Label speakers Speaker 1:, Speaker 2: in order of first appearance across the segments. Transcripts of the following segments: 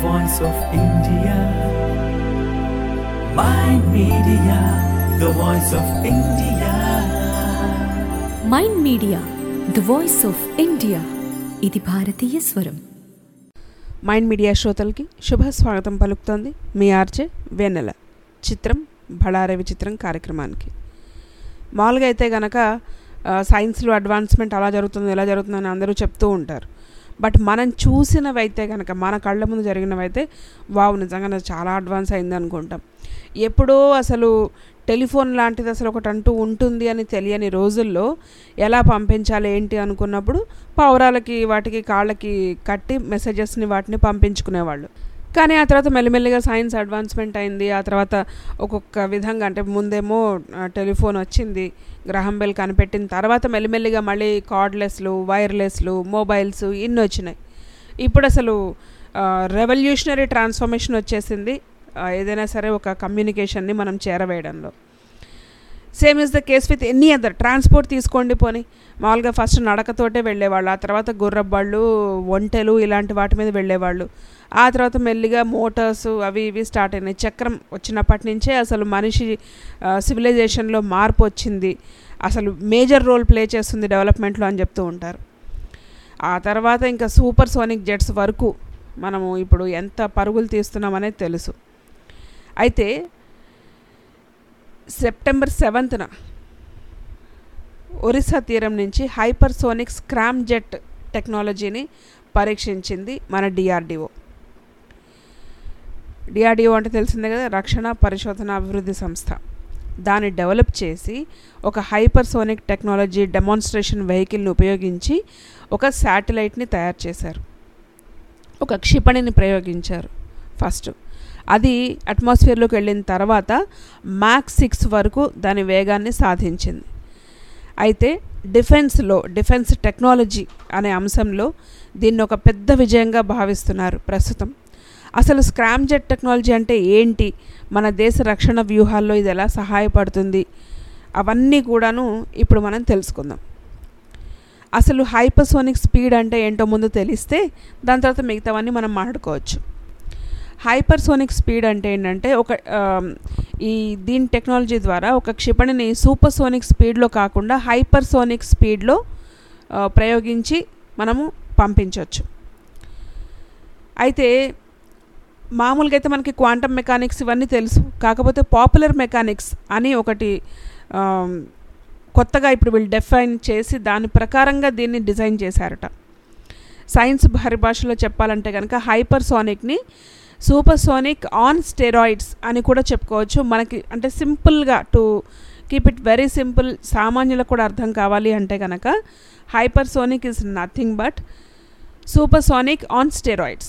Speaker 1: voice of India. Mind Media, the voice of India.
Speaker 2: Mind Media the voice of India ఇది భారతీయ స్వరం
Speaker 3: Mind media శ్రోతలకి శుభ స్వాగతం పలుకుతోంది మీ ఆర్జే వెన్నెల చిత్రం బళారే విచిత్రం కార్యక్రమానికి మామూలుగా అయితే గనక ఆ, సైన్స్లో అడ్వాన్స్మెంట్ అలా జరుగుతుంది ఎలా జరుగుతుందని అందరూ చెప్తూ ఉంటారు బట్ మనం చూసినవి అయితే కనుక మన కళ్ళ ముందు జరిగినవైతే వావ్ నిజంగా చాలా అడ్వాన్స్ అయింది అనుకుంటాం ఎప్పుడో అసలు టెలిఫోన్ లాంటిది అసలు ఒకటి అంటూ ఉంటుంది అని తెలియని రోజుల్లో ఎలా పంపించాలి ఏంటి అనుకున్నప్పుడు పావురాలకి వాటికి కాళ్ళకి కట్టి మెసేజెస్ని వాటిని పంపించుకునేవాళ్ళు కానీ ఆ తర్వాత మెల్లిమెల్లిగా సైన్స్ అడ్వాన్స్మెంట్ అయింది ఆ తర్వాత ఒక్కొక్క విధంగా అంటే ముందేమో ఆ, టెలిఫోన్ వచ్చింది గ్రహం బెల్ కనిపెట్టిన తర్వాత మెల్లిమెల్లిగా మళ్ళీ కార్డ్లెస్లు వైర్లెస్లు మొబైల్స్ ఇన్ని వచ్చినాయి ఇప్పుడు అసలు రెవల్యూషనరీ ట్రాన్స్ఫర్మేషన్ వచ్చేసింది ఆ, ఏదైనా సరే ఒక కమ్యూనికేషన్ని మనం చేరవేయడంలో same is the case with any other transport తీసుకోండి పోని మామూలుగా ఫస్ట్ నడకతోటే వెళ్ళేవాళ్ళు ఆ తర్వాత గుర్రబళ్ళు ఒంటెలు ఇలాంటి వాటి మీద వెళ్ళేవాళ్ళు ఆ తర్వాత మెల్లిగా మోటార్స్ అవి ఇవి స్టార్ట్ అయినాయి చక్రం వచ్చినప్పటి నుంచే అసలు మనిషి సివిలైజేషన్లో మార్పు వచ్చింది అసలు మేజర్ రోల్ ప్లే చేస్తుంది డెవలప్మెంట్లో అని చెప్తూ ఉంటారు ఆ తర్వాత ఇంకా సూపర్ సోనిక్ జెట్స్ వరకు మనము ఇప్పుడు ఎంత పరుగులు తీస్తున్నామనేది తెలుసు అయితే సెప్టెంబర్ సెవెంత్న ఒరిస్సా తీరం నుంచి హైపర్సోనిక్ స్క్రామ్ జెట్ టెక్నాలజీని పరీక్షించింది మన డిఆర్డిఓ డిఆర్డిఓ అంటే తెలిసిందే కదా రక్షణ పరిశోధన అభివృద్ధి సంస్థ దాన్ని డెవలప్ చేసి ఒక హైపర్సోనిక్ టెక్నాలజీ డెమాన్స్ట్రేషన్ వెహికల్ని ఉపయోగించి ఒక శాటిలైట్ని తయారు చేశారు ఒక క్షిపణిని ప్రయోగించారు ఫస్ట్ అది అట్మాస్ఫియర్లోకి వెళ్ళిన తర్వాత మ్యాక్ సిక్స్ వరకు దాని వేగాన్ని సాధించింది అయితే డిఫెన్స్లో డిఫెన్స్ టెక్నాలజీ అనే అంశంలో దీన్ని ఒక పెద్ద విజయంగా భావిస్తున్నారు ప్రస్తుతం అసలు స్క్రామ్ జెట్ టెక్నాలజీ అంటే ఏంటి మన దేశ రక్షణ వ్యూహాల్లో ఇది ఎలా సహాయపడుతుంది అవన్నీ కూడాను ఇప్పుడు మనం తెలుసుకుందాం అసలు హైపర్సోనిక్ స్పీడ్ అంటే ఏంటో ముందు తెలిస్తే దాని తర్వాత మిగతావన్నీ మనం మాట్లాడుకోవచ్చు హైపర్సోనిక్ స్పీడ్ అంటే ఏంటంటే ఒక ఆమ్, ఈ దీని టెక్నాలజీ ద్వారా ఒక క్షిపణిని సూపర్సోనిక్ స్పీడ్లో కాకుండా హైపర్సోనిక్ స్పీడ్లో ఆ, ప్రయోగించి మనము పంపించవచ్చు అయితే మామూలుగా అయితే మనకి క్వాంటమ్ మెకానిక్స్ ఇవన్నీ తెలుసు కాకపోతే పాపులర్ మెకానిక్స్ అని ఒకటి ఆమ్, కొత్తగా ఇప్పుడు వీళ్ళు డిఫైన్ చేసి దాని ప్రకారంగా దీన్ని డిజైన్ చేశారట సైన్స్ పరిభాషలో చెప్పాలంటే కనుక హైపర్సోనిక్ని సూపర్సోనిక్ ఆన్ స్టెరాయిడ్స్ అని కూడా చెప్పుకోవచ్చు మనకి అంటే సింపుల్గా to keep it very simple సామాన్యులకు కూడా అర్థం కావాలి అంటే కనుక hypersonic is nothing but supersonic on steroids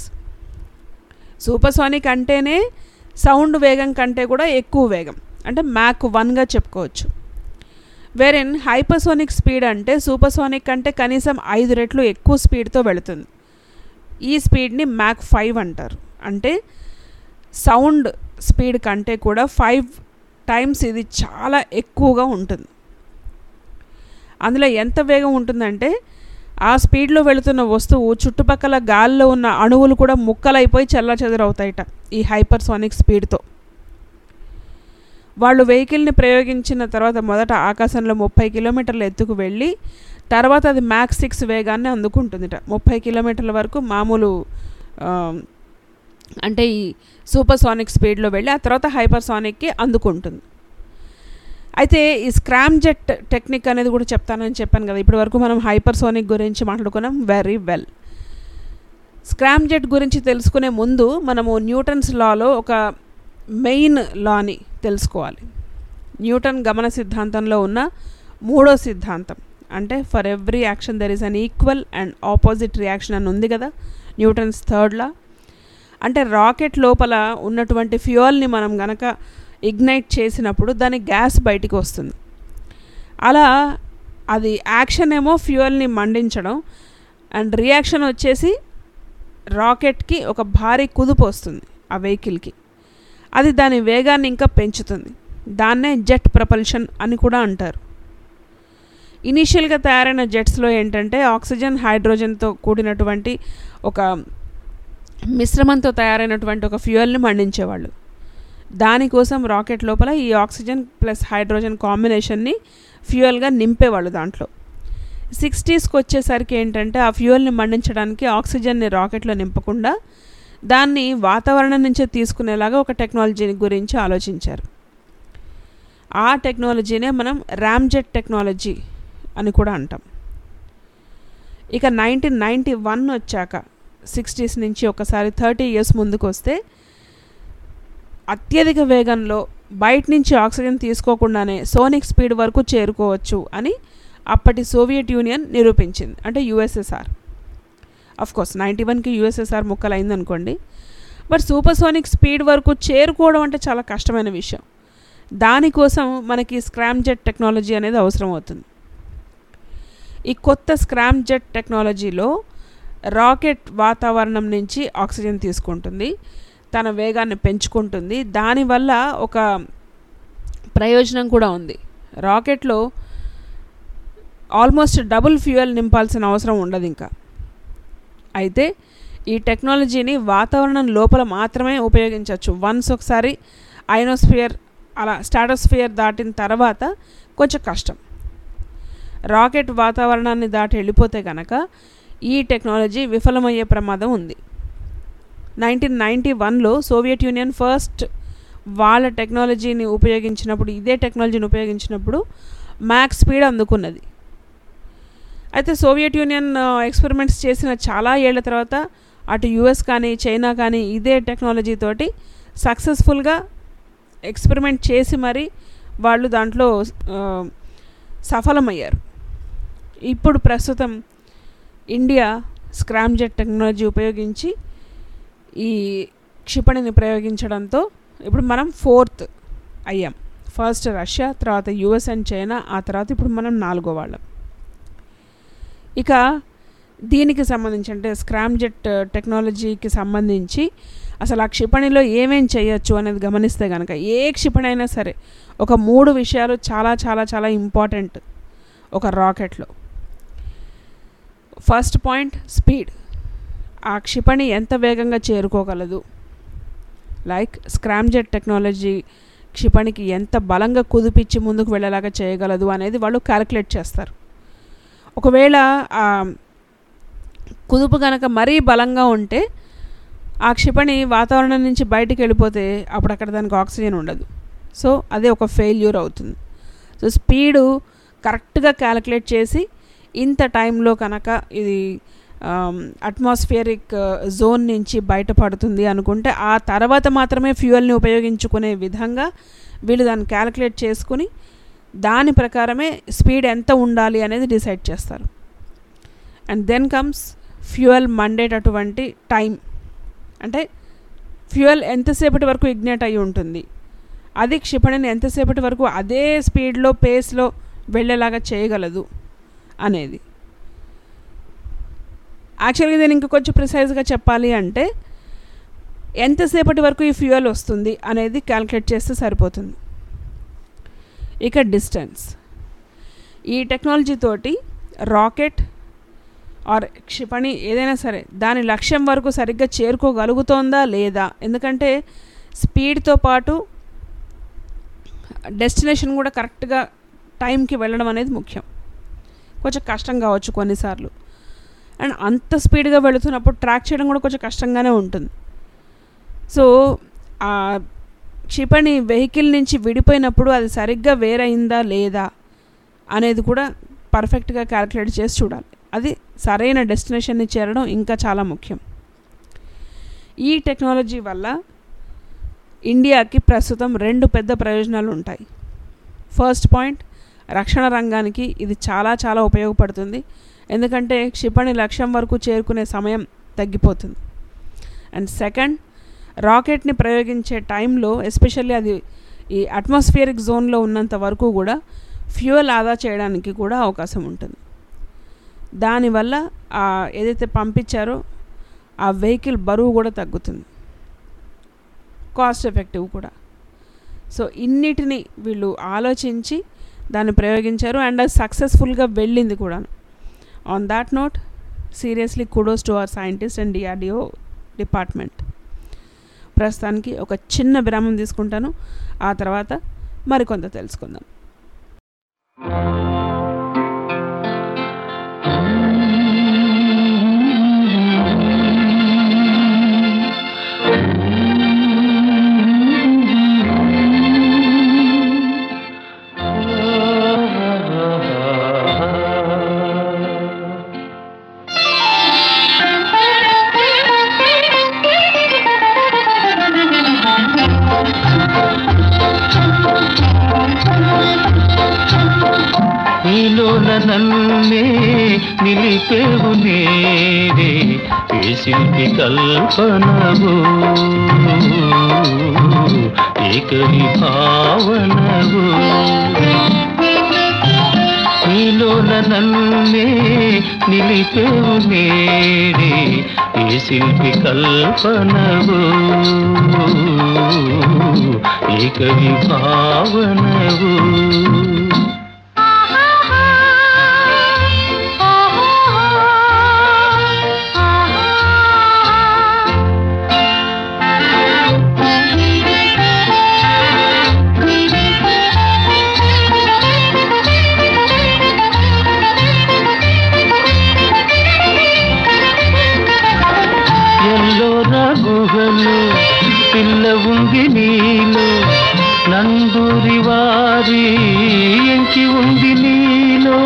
Speaker 3: supersonic అంటేనే సౌండ్ వేగం కంటే కూడా ఎక్కువ వేగం అంటే మ్యాక్ వన్గా చెప్పుకోవచ్చు వేరెన్ హైపర్సోనిక్ స్పీడ్ అంటే సూపర్సోనిక్ అంటే కనీసం ఐదు రెట్లు ఎక్కువ స్పీడ్తో వెళుతుంది ఈ స్పీడ్ని మ్యాక్ ఫైవ్ అంటారు అంటే సౌండ్ స్పీడ్ కంటే కూడా ఫైవ్ టైమ్స్ ఇది చాలా ఎక్కువగా ఉంటుంది అందులో ఎంత వేగం ఉంటుందంటే ఆ స్పీడ్లో వెళుతున్న వస్తువు చుట్టుపక్కల గాల్లో ఉన్న అణువులు కూడా ముక్కలైపోయి చెల్లా చెదరవుతాయట ఈ హైపర్సోనిక్ స్పీడ్తో వాళ్ళు వెహికల్ని ప్రయోగించిన తర్వాత మొదట ఆకాశంలో ముప్పై కిలోమీటర్ల ఎత్తుకు వెళ్ళి తర్వాత అది మ్యాక్స్ సిక్స్ వేగాన్ని అందుకుంటుందిట ముప్పై కిలోమీటర్ల వరకు మామూలు ఆ, అంటే ఈ సూపర్ సోనిక్ స్పీడ్లో వెళ్ళి ఆ తర్వాత హైపర్ సోనిక్కి అందుకుంటుంది అయితే ఈ స్క్రామ్ జెట్ టెక్నిక్ అనేది కూడా చెప్తానని చెప్పాను కదా ఇప్పటి వరకు మనం హైపర్ సోనిక్ గురించి మాట్లాడుకున్నాం వెరీ వెల్ స్క్రామ్ జెట్ గురించి తెలుసుకునే ముందు మనము న్యూటన్స్ లాలో ఒక మెయిన్ లాని తెలుసుకోవాలి న్యూటన్ గమన సిద్ధాంతంలో ఉన్న మూడో సిద్ధాంతం అంటే for every action there is an equal and opposite reaction అని ఉంది కదా న్యూటన్స్ థర్డ్ లా అంటే రాకెట్ లోపల ఉన్నటువంటి ఫ్యూయల్ని మనం గనక ఇగ్నైట్ చేసినప్పుడు దాని గ్యాస్ బయటికి వస్తుంది అలా అది యాక్షన్ ఏమో ఫ్యూయల్ని మండించడం అండ్ రియాక్షన్ వచ్చేసి రాకెట్కి ఒక భారీ కుదుపు వస్తుంది ఆ వెహికల్కి అది దాని వేగాన్ని ఇంకా పెంచుతుంది దాన్నే జెట్ ప్రపల్షన్ అని కూడా అంటారు ఇనీషియల్గా తయారైన జెట్స్లో ఏంటంటే ఆక్సిజన్ హైడ్రోజన్తో కూడినటువంటి ఒక మిశ్రమంతో తయారైనటువంటి ఒక ఫ్యూయల్ని మండించేవాళ్ళు దానికోసం రాకెట్ లోపల ఈ ఆక్సిజన్ ప్లస్ హైడ్రోజన్ కాంబినేషన్ని ఫ్యూయల్గా నింపేవాళ్ళు దాంట్లో సిక్స్టీస్కి వచ్చేసరికి ఏంటంటే ఆ ఫ్యూయల్ని మండించడానికి ఆక్సిజన్ని రాకెట్లో నింపకుండా దాన్ని వాతావరణం నుంచే తీసుకునేలాగా ఒక టెక్నాలజీ గురించి ఆలోచించారు ఆ టెక్నాలజీనే మనం ర్యామ్జెట్ టెక్నాలజీ అని కూడా అంటాం ఇక నైన్టీన్ నైంటీ వన్ వచ్చాక సిక్స్టీస్ నుంచి ఒకసారి థర్టీ ఇయర్స్ ముందుకు వస్తే అత్యధిక వేగంలో బయట నుంచి ఆక్సిజన్ తీసుకోకుండానే సోనిక్ స్పీడ్ వరకు చేరుకోవచ్చు అని అప్పటి సోవియట్ యూనియన్ నిరూపించింది అంటే యుఎస్ఎస్ఆర్ అఫ్ కోర్స్ నైంటీ వన్కి యుఎస్ఎస్ఆర్ ముక్కలైంది అనుకోండి బట్ సూపర్ సోనిక్ స్పీడ్ వరకు చేరుకోవడం అంటే చాలా కష్టమైన విషయం దానికోసం మనకి స్క్రామ్ జెట్ టెక్నాలజీ అనేది అవసరం అవుతుంది ఈ కొత్త స్క్రామ్ జెట్ టెక్నాలజీలో రాకెట్ వాతావరణం నుంచి ఆక్సిజన్ తీసుకుంటుంది తన వేగాన్ని పెంచుకుంటుంది దానివల్ల ఒక ప్రయోజనం కూడా ఉంది రాకెట్లో ఆల్మోస్ట్ డబుల్ ఫ్యూయల్ నింపాల్సిన అవసరం ఉండదు ఇంకా అయితే ఈ టెక్నాలజీని వాతావరణం లోపల మాత్రమే ఉపయోగించవచ్చు వన్స్ ఒకసారి ఐనోస్ఫియర్ అలా స్టాటోస్ఫియర్ దాటిన తర్వాత కొంచెం కష్టం రాకెట్ వాతావరణాన్ని దాటి వెళ్ళిపోతే కనుక ఈ టెక్నాలజీ విఫలమయ్యే ప్రమాదం ఉంది నైన్టీన్ నైంటీ వన్లో సోవియట్ యూనియన్ ఫస్ట్ వాళ్ళ టెక్నాలజీని ఉపయోగించినప్పుడు ఇదే టెక్నాలజీని ఉపయోగించినప్పుడు మ్యాక్స్ స్పీడ్ అందుకున్నది అయితే సోవియట్ యూనియన్ ఎక్స్పెరిమెంట్స్ చేసిన చాలా ఏళ్ల తర్వాత అటు యుఎస్ కానీ చైనా కానీ ఇదే టెక్నాలజీ తోటి సక్సెస్ఫుల్గా ఎక్స్పెరిమెంట్ చేసి మరి వాళ్ళు దాంట్లో ఆ, సఫలమయ్యారు ఇప్పుడు ప్రస్తుతం ఇండియా స్క్రామ్ జెట్ టెక్నాలజీ ఉపయోగించి ఈ క్షిపణిని ప్రయోగించడంతో ఇప్పుడు మనం ఫోర్త్ అయ్యాం ఫస్ట్ రష్యా తర్వాత యుఎస్ అండ్ చైనా ఆ తర్వాత ఇప్పుడు మనం నాలుగో వాళ్ళం ఇక దీనికి సంబంధించి అంటే స్క్రామ్ జెట్ టెక్నాలజీకి సంబంధించి అసలు ఆ క్షిపణిలో ఏమేం చేయొచ్చు అనేది గమనిస్తే కనుక ఏ క్షిపణి అయినా సరే ఒక మూడు విషయాలు చాలా చాలా చాలా ఇంపార్టెంట్ ఒక రాకెట్లో ఫస్ట్ పాయింట్ స్పీడ్ ఆ క్షిపణి ఎంత వేగంగా చేరుకోగలదు లైక్ స్క్రామ్ జెట్ టెక్నాలజీ క్షిపణికి ఎంత బలంగా కుదిపిచ్చి ముందుకు వెళ్ళేలాగా చేయగలదు అనేది వాళ్ళు క్యాలిక్యులేట్ చేస్తారు ఒకవేళ ఆ కుదుపు కనుక మరీ బలంగా ఉంటే ఆ క్షిపణి వాతావరణం నుంచి బయటికి వెళ్ళిపోతే అప్పుడు అక్కడ దానికి ఆక్సిజన్ ఉండదు సో అదే ఒక ఫెయిల్యూర్ అవుతుంది సో స్పీడు కరెక్ట్గా క్యాలిక్యులేట్ చేసి ఇంత టైంలో కనుక ఇది అట్మాస్ఫియరిక్ జోన్ నుంచి బయటపడుతుంది అనుకుంటే ఆ తర్వాత మాత్రమే ఫ్యూయల్ని ఉపయోగించుకునే విధంగా వీళ్ళు దాన్ని క్యాలిక్యులేట్ చేసుకుని దాని ప్రకారమే స్పీడ్ ఎంత ఉండాలి అనేది డిసైడ్ చేస్తారు అండ్ దెన్ కమ్స్ ఫ్యూయల్ మండేటటువంటి టైం అంటే ఫ్యూయల్ ఎంతసేపటి వరకు ఇగ్నేట్ అయి ఉంటుంది అది క్షిపణిని ఎంతసేపటి వరకు అదే స్పీడ్లో పేస్లో వెళ్ళేలాగా చేయగలదు అనేది యాక్చువల్గా నేను ఇంకా కొంచెం ప్రిసైజ్గా చెప్పాలి అంటే ఎంతసేపటి వరకు ఈ ఫ్యూయల్ వస్తుంది అనేది క్యాలిక్యులేట్ చేస్తే సరిపోతుంది ఇక డిస్టెన్స్ ఈ టెక్నాలజీ తోటి రాకెట్ ఆర్ క్షిపణి ఏదైనా సరే దాని లక్ష్యం వరకు సరిగ్గా చేరుకోగలుగుతోందా లేదా ఎందుకంటే స్పీడ్తో పాటు డెస్టినేషన్ కూడా కరెక్ట్గా టైంకి వెళ్ళడం అనేది ముఖ్యం కొంచెం కష్టం కావచ్చు కొన్నిసార్లు అండ్ అంత స్పీడ్గా వెళుతున్నప్పుడు ట్రాక్ చేయడం కూడా కొంచెం కష్టంగానే ఉంటుంది సో ఆ క్షిపణి వెహికల్ నుంచి విడిపోయినప్పుడు అది సరిగ్గా వేరైందా లేదా అనేది కూడా పర్ఫెక్ట్గా క్యాలిక్యులేట్ చేసి చూడాలి అది సరైన డెస్టినేషన్ని చేరడం ఇంకా చాలా ముఖ్యం ఈ టెక్నాలజీ వల్ల ఇండియాకి ప్రస్తుతం రెండు పెద్ద ప్రయోజనాలు ఉంటాయి ఫస్ట్ పాయింట్ రక్షణ రంగానికి ఇది చాలా చాలా ఉపయోగపడుతుంది ఎందుకంటే క్షిపణి లక్ష్యం వరకు చేరుకునే సమయం తగ్గిపోతుంది అండ్ సెకండ్ రాకెట్ని ప్రయోగించే టైంలో ఎస్పెషల్లీ అది ఈ అట్మాస్ఫియరిక్ జోన్లో ఉన్నంత వరకు కూడా ఫ్యూయల్ ఆదా చేయడానికి కూడా అవకాశం ఉంటుంది దానివల్ల ఆ ఏదైతే పంపించారో ఆ వెహికల్ బరువు కూడా తగ్గుతుంది కాస్ట్ ఎఫెక్టివ్ కూడా సో ఇన్నిటిని వీళ్ళు ఆలోచించి దాన్ని ప్రయోగించారు అండ్ అది సక్సెస్ఫుల్గా వెళ్ళింది కూడా on that note seriously kudos to our scientist and DRDO department ప్రస్తుతానికి ఒక చిన్న విరామం తీసుకుంటాను ఆ తర్వాత మరికొంత తెలుసుకుందాం
Speaker 4: నీలోన నన్నే నిలిపేవు నేడే ఏ శిల్పి కల్పనవు ఏకరి భావనవు నీలోన నన్నే నిలిపేవు నేడే ఏ శిల్పి కల్పనవు ఏకరి భావనవు ఎల్లోరా గుహలు పిల్ల ఉంది నీలో నందూరి వారి ఎంకి ఉంది నీలో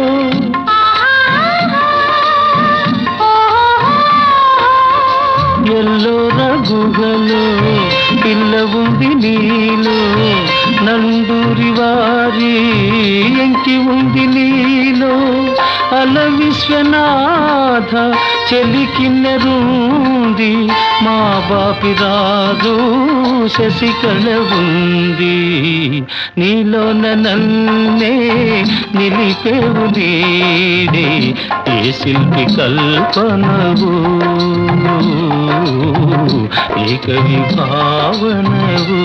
Speaker 4: ఎల్లోరా గుహలు పిల్ల ఉంది నీలో నందూరి వారి ఎంకి ఉంది నీలో అల విశ్వనాథ చెలికిన్నరుంది మా బాపి రాదు శశికళ ఉంది నీలోన నన్నే నిలిపేవు నీడే ఏ శిల్పి కల్పనవు ఏకవి భావనవు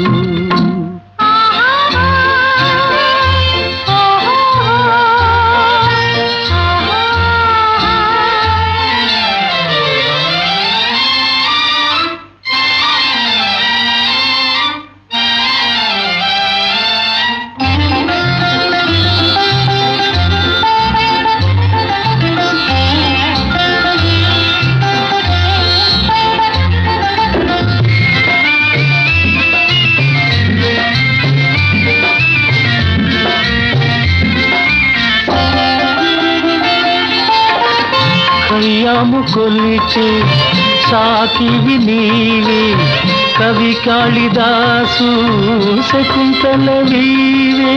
Speaker 4: కయ్యాము కొలిచే సాకివి నీవే కవి కాళిదాసు శకుంతల వీవే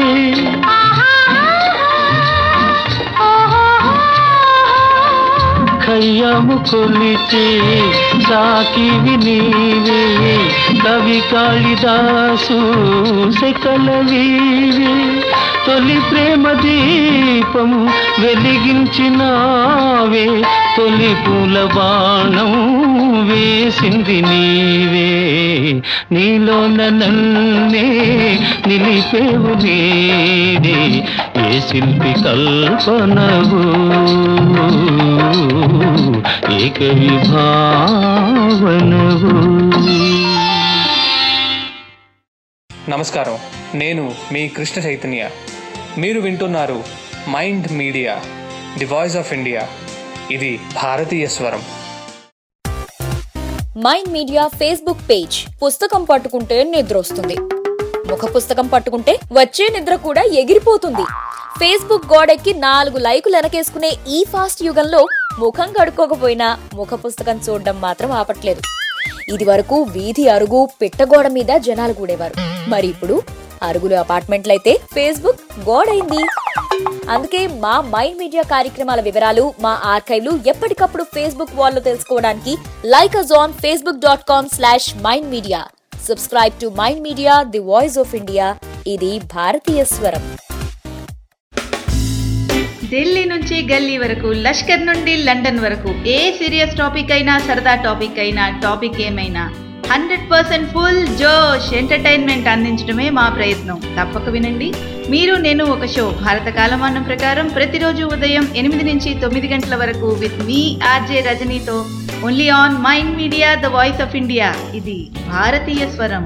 Speaker 4: కయ్యాము కొలిచే సాకివి నీవే కవి కాళిదాసు శకల వీవే తొలి ప్రేమ దీపము వెలిగించినావే తొలి పూల బాణం వేసింది నీవే నీలోన నన్నే నిలిపేవు నేడే ఏ శిల్పి కల్పనవు ఏక విభావనవు
Speaker 5: నమస్కారం నేను మీ కృష్ణ చైతన్య మీరు వింటున్నారు Mind Media the voice of India ఇది భారతీయ స్వరం
Speaker 6: మైండ్ మీడియా ఫేస్బుక్ పేజ్ పుస్తకం పట్టుకుంటే నిద్ర వస్తుంది ముఖ పుస్తకం పట్టుకుంటే వచ్చే నిద్ర కూడా ఎగిరిపోతుంది ఫేస్బుక్ గోడెక్కి నాలుగు లైకులు వెనకేసుకునే ఈ ఫాస్ట్ యుగంలో ముఖం కడుక్కోకపోయినా ముఖ పుస్తకం చూడడం మాత్రం ఆపట్లేదు ఇది వరకు వీధి అరుగు పిట్టగోడ మీద జనాలు కూడేవారు మరి ఇప్పుడు అరుగులు అపార్ట్మెంట్లయితే ఫేస్బుక్ గోడైంది అందుకే మా మైండ్ మీడియా కార్యక్రమాల వివరాలు మా ఆర్కైవ్లు ఎప్పటికప్పుడు ఫేస్బుక్ వాల్లో తెలుసుకోవడానికి like us on Facebook dot com slash Mind Media subscribe to Mind Media the voice of India ఇది భారతీయ స్వరం
Speaker 7: ఢిల్లీ నుంచి గల్లీ వరకు లష్కర్ నుండి లండన్ వరకు ఏ సీరియస్ టాపిక్ అయినా సరదా టాపిక్ అయినా టాపిక్ ఏమైనా హండ్రెడ్ పర్సెంట్ ఫుల్ జోష్ ఎంటర్టైన్మెంట్ అందించడమే మా ప్రయత్నం తప్పక వినండి మీరు నేను ఒక షో భారత కాలమానం ప్రకారం ప్రతిరోజు ఉదయం ఎనిమిది నుంచి తొమ్మిది గంటల వరకు విత్ మీ ఆర్జే రజనీతో only on Mind Media the voice of India ఇది భారతీయ స్వరం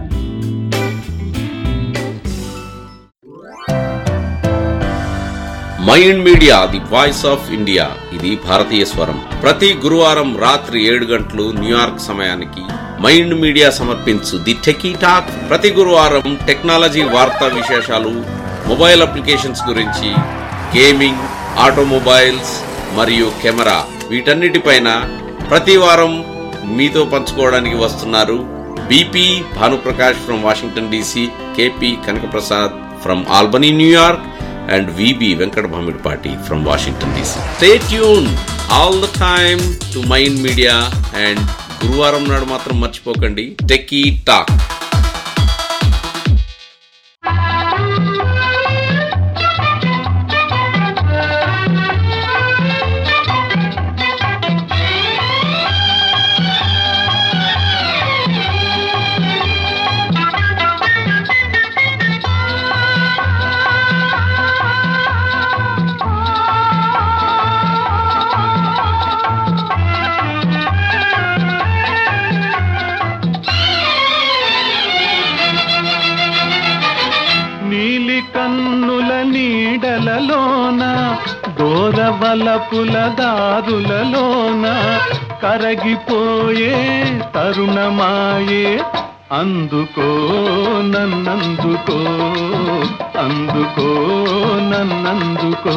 Speaker 8: Mind Media the voice of India ఇది భారతీయ స్వరం ప్రతి గురువారం రాత్రి ఏడు గంటలు న్యూయార్క్ సమయానికి మైండ్ మీడియా సమర్పించు ది టెకీ టాక్ ప్రతి గురువారం టెక్నాలజీ వార్తా విశేషాలు మొబైల్ అప్లికేషన్స్ గురించి గేమింగ్ ఆటోమొబైల్స్ మరియు కెమెరా వీటన్నిటిపైన ప్రతి వారం మీతో పంచుకోవడానికి వస్తున్నారు B P Bhanuprakash from Washington D C K P Kanakaprasad from Albany New York and VB Venkat Bhamidpati from Washington DC. Stay tuned all the time to Mind Media and గురువారం నాడు మాత్రం మర్చిపోకండి టెక్కీ టాక్
Speaker 4: నీలి కన్నుల నీడలలోన దూరవలపుల దారులలోన కరగిపోయే తరుణమాయే అందుకో నన్నందుకో అందుకో నన్నందుకో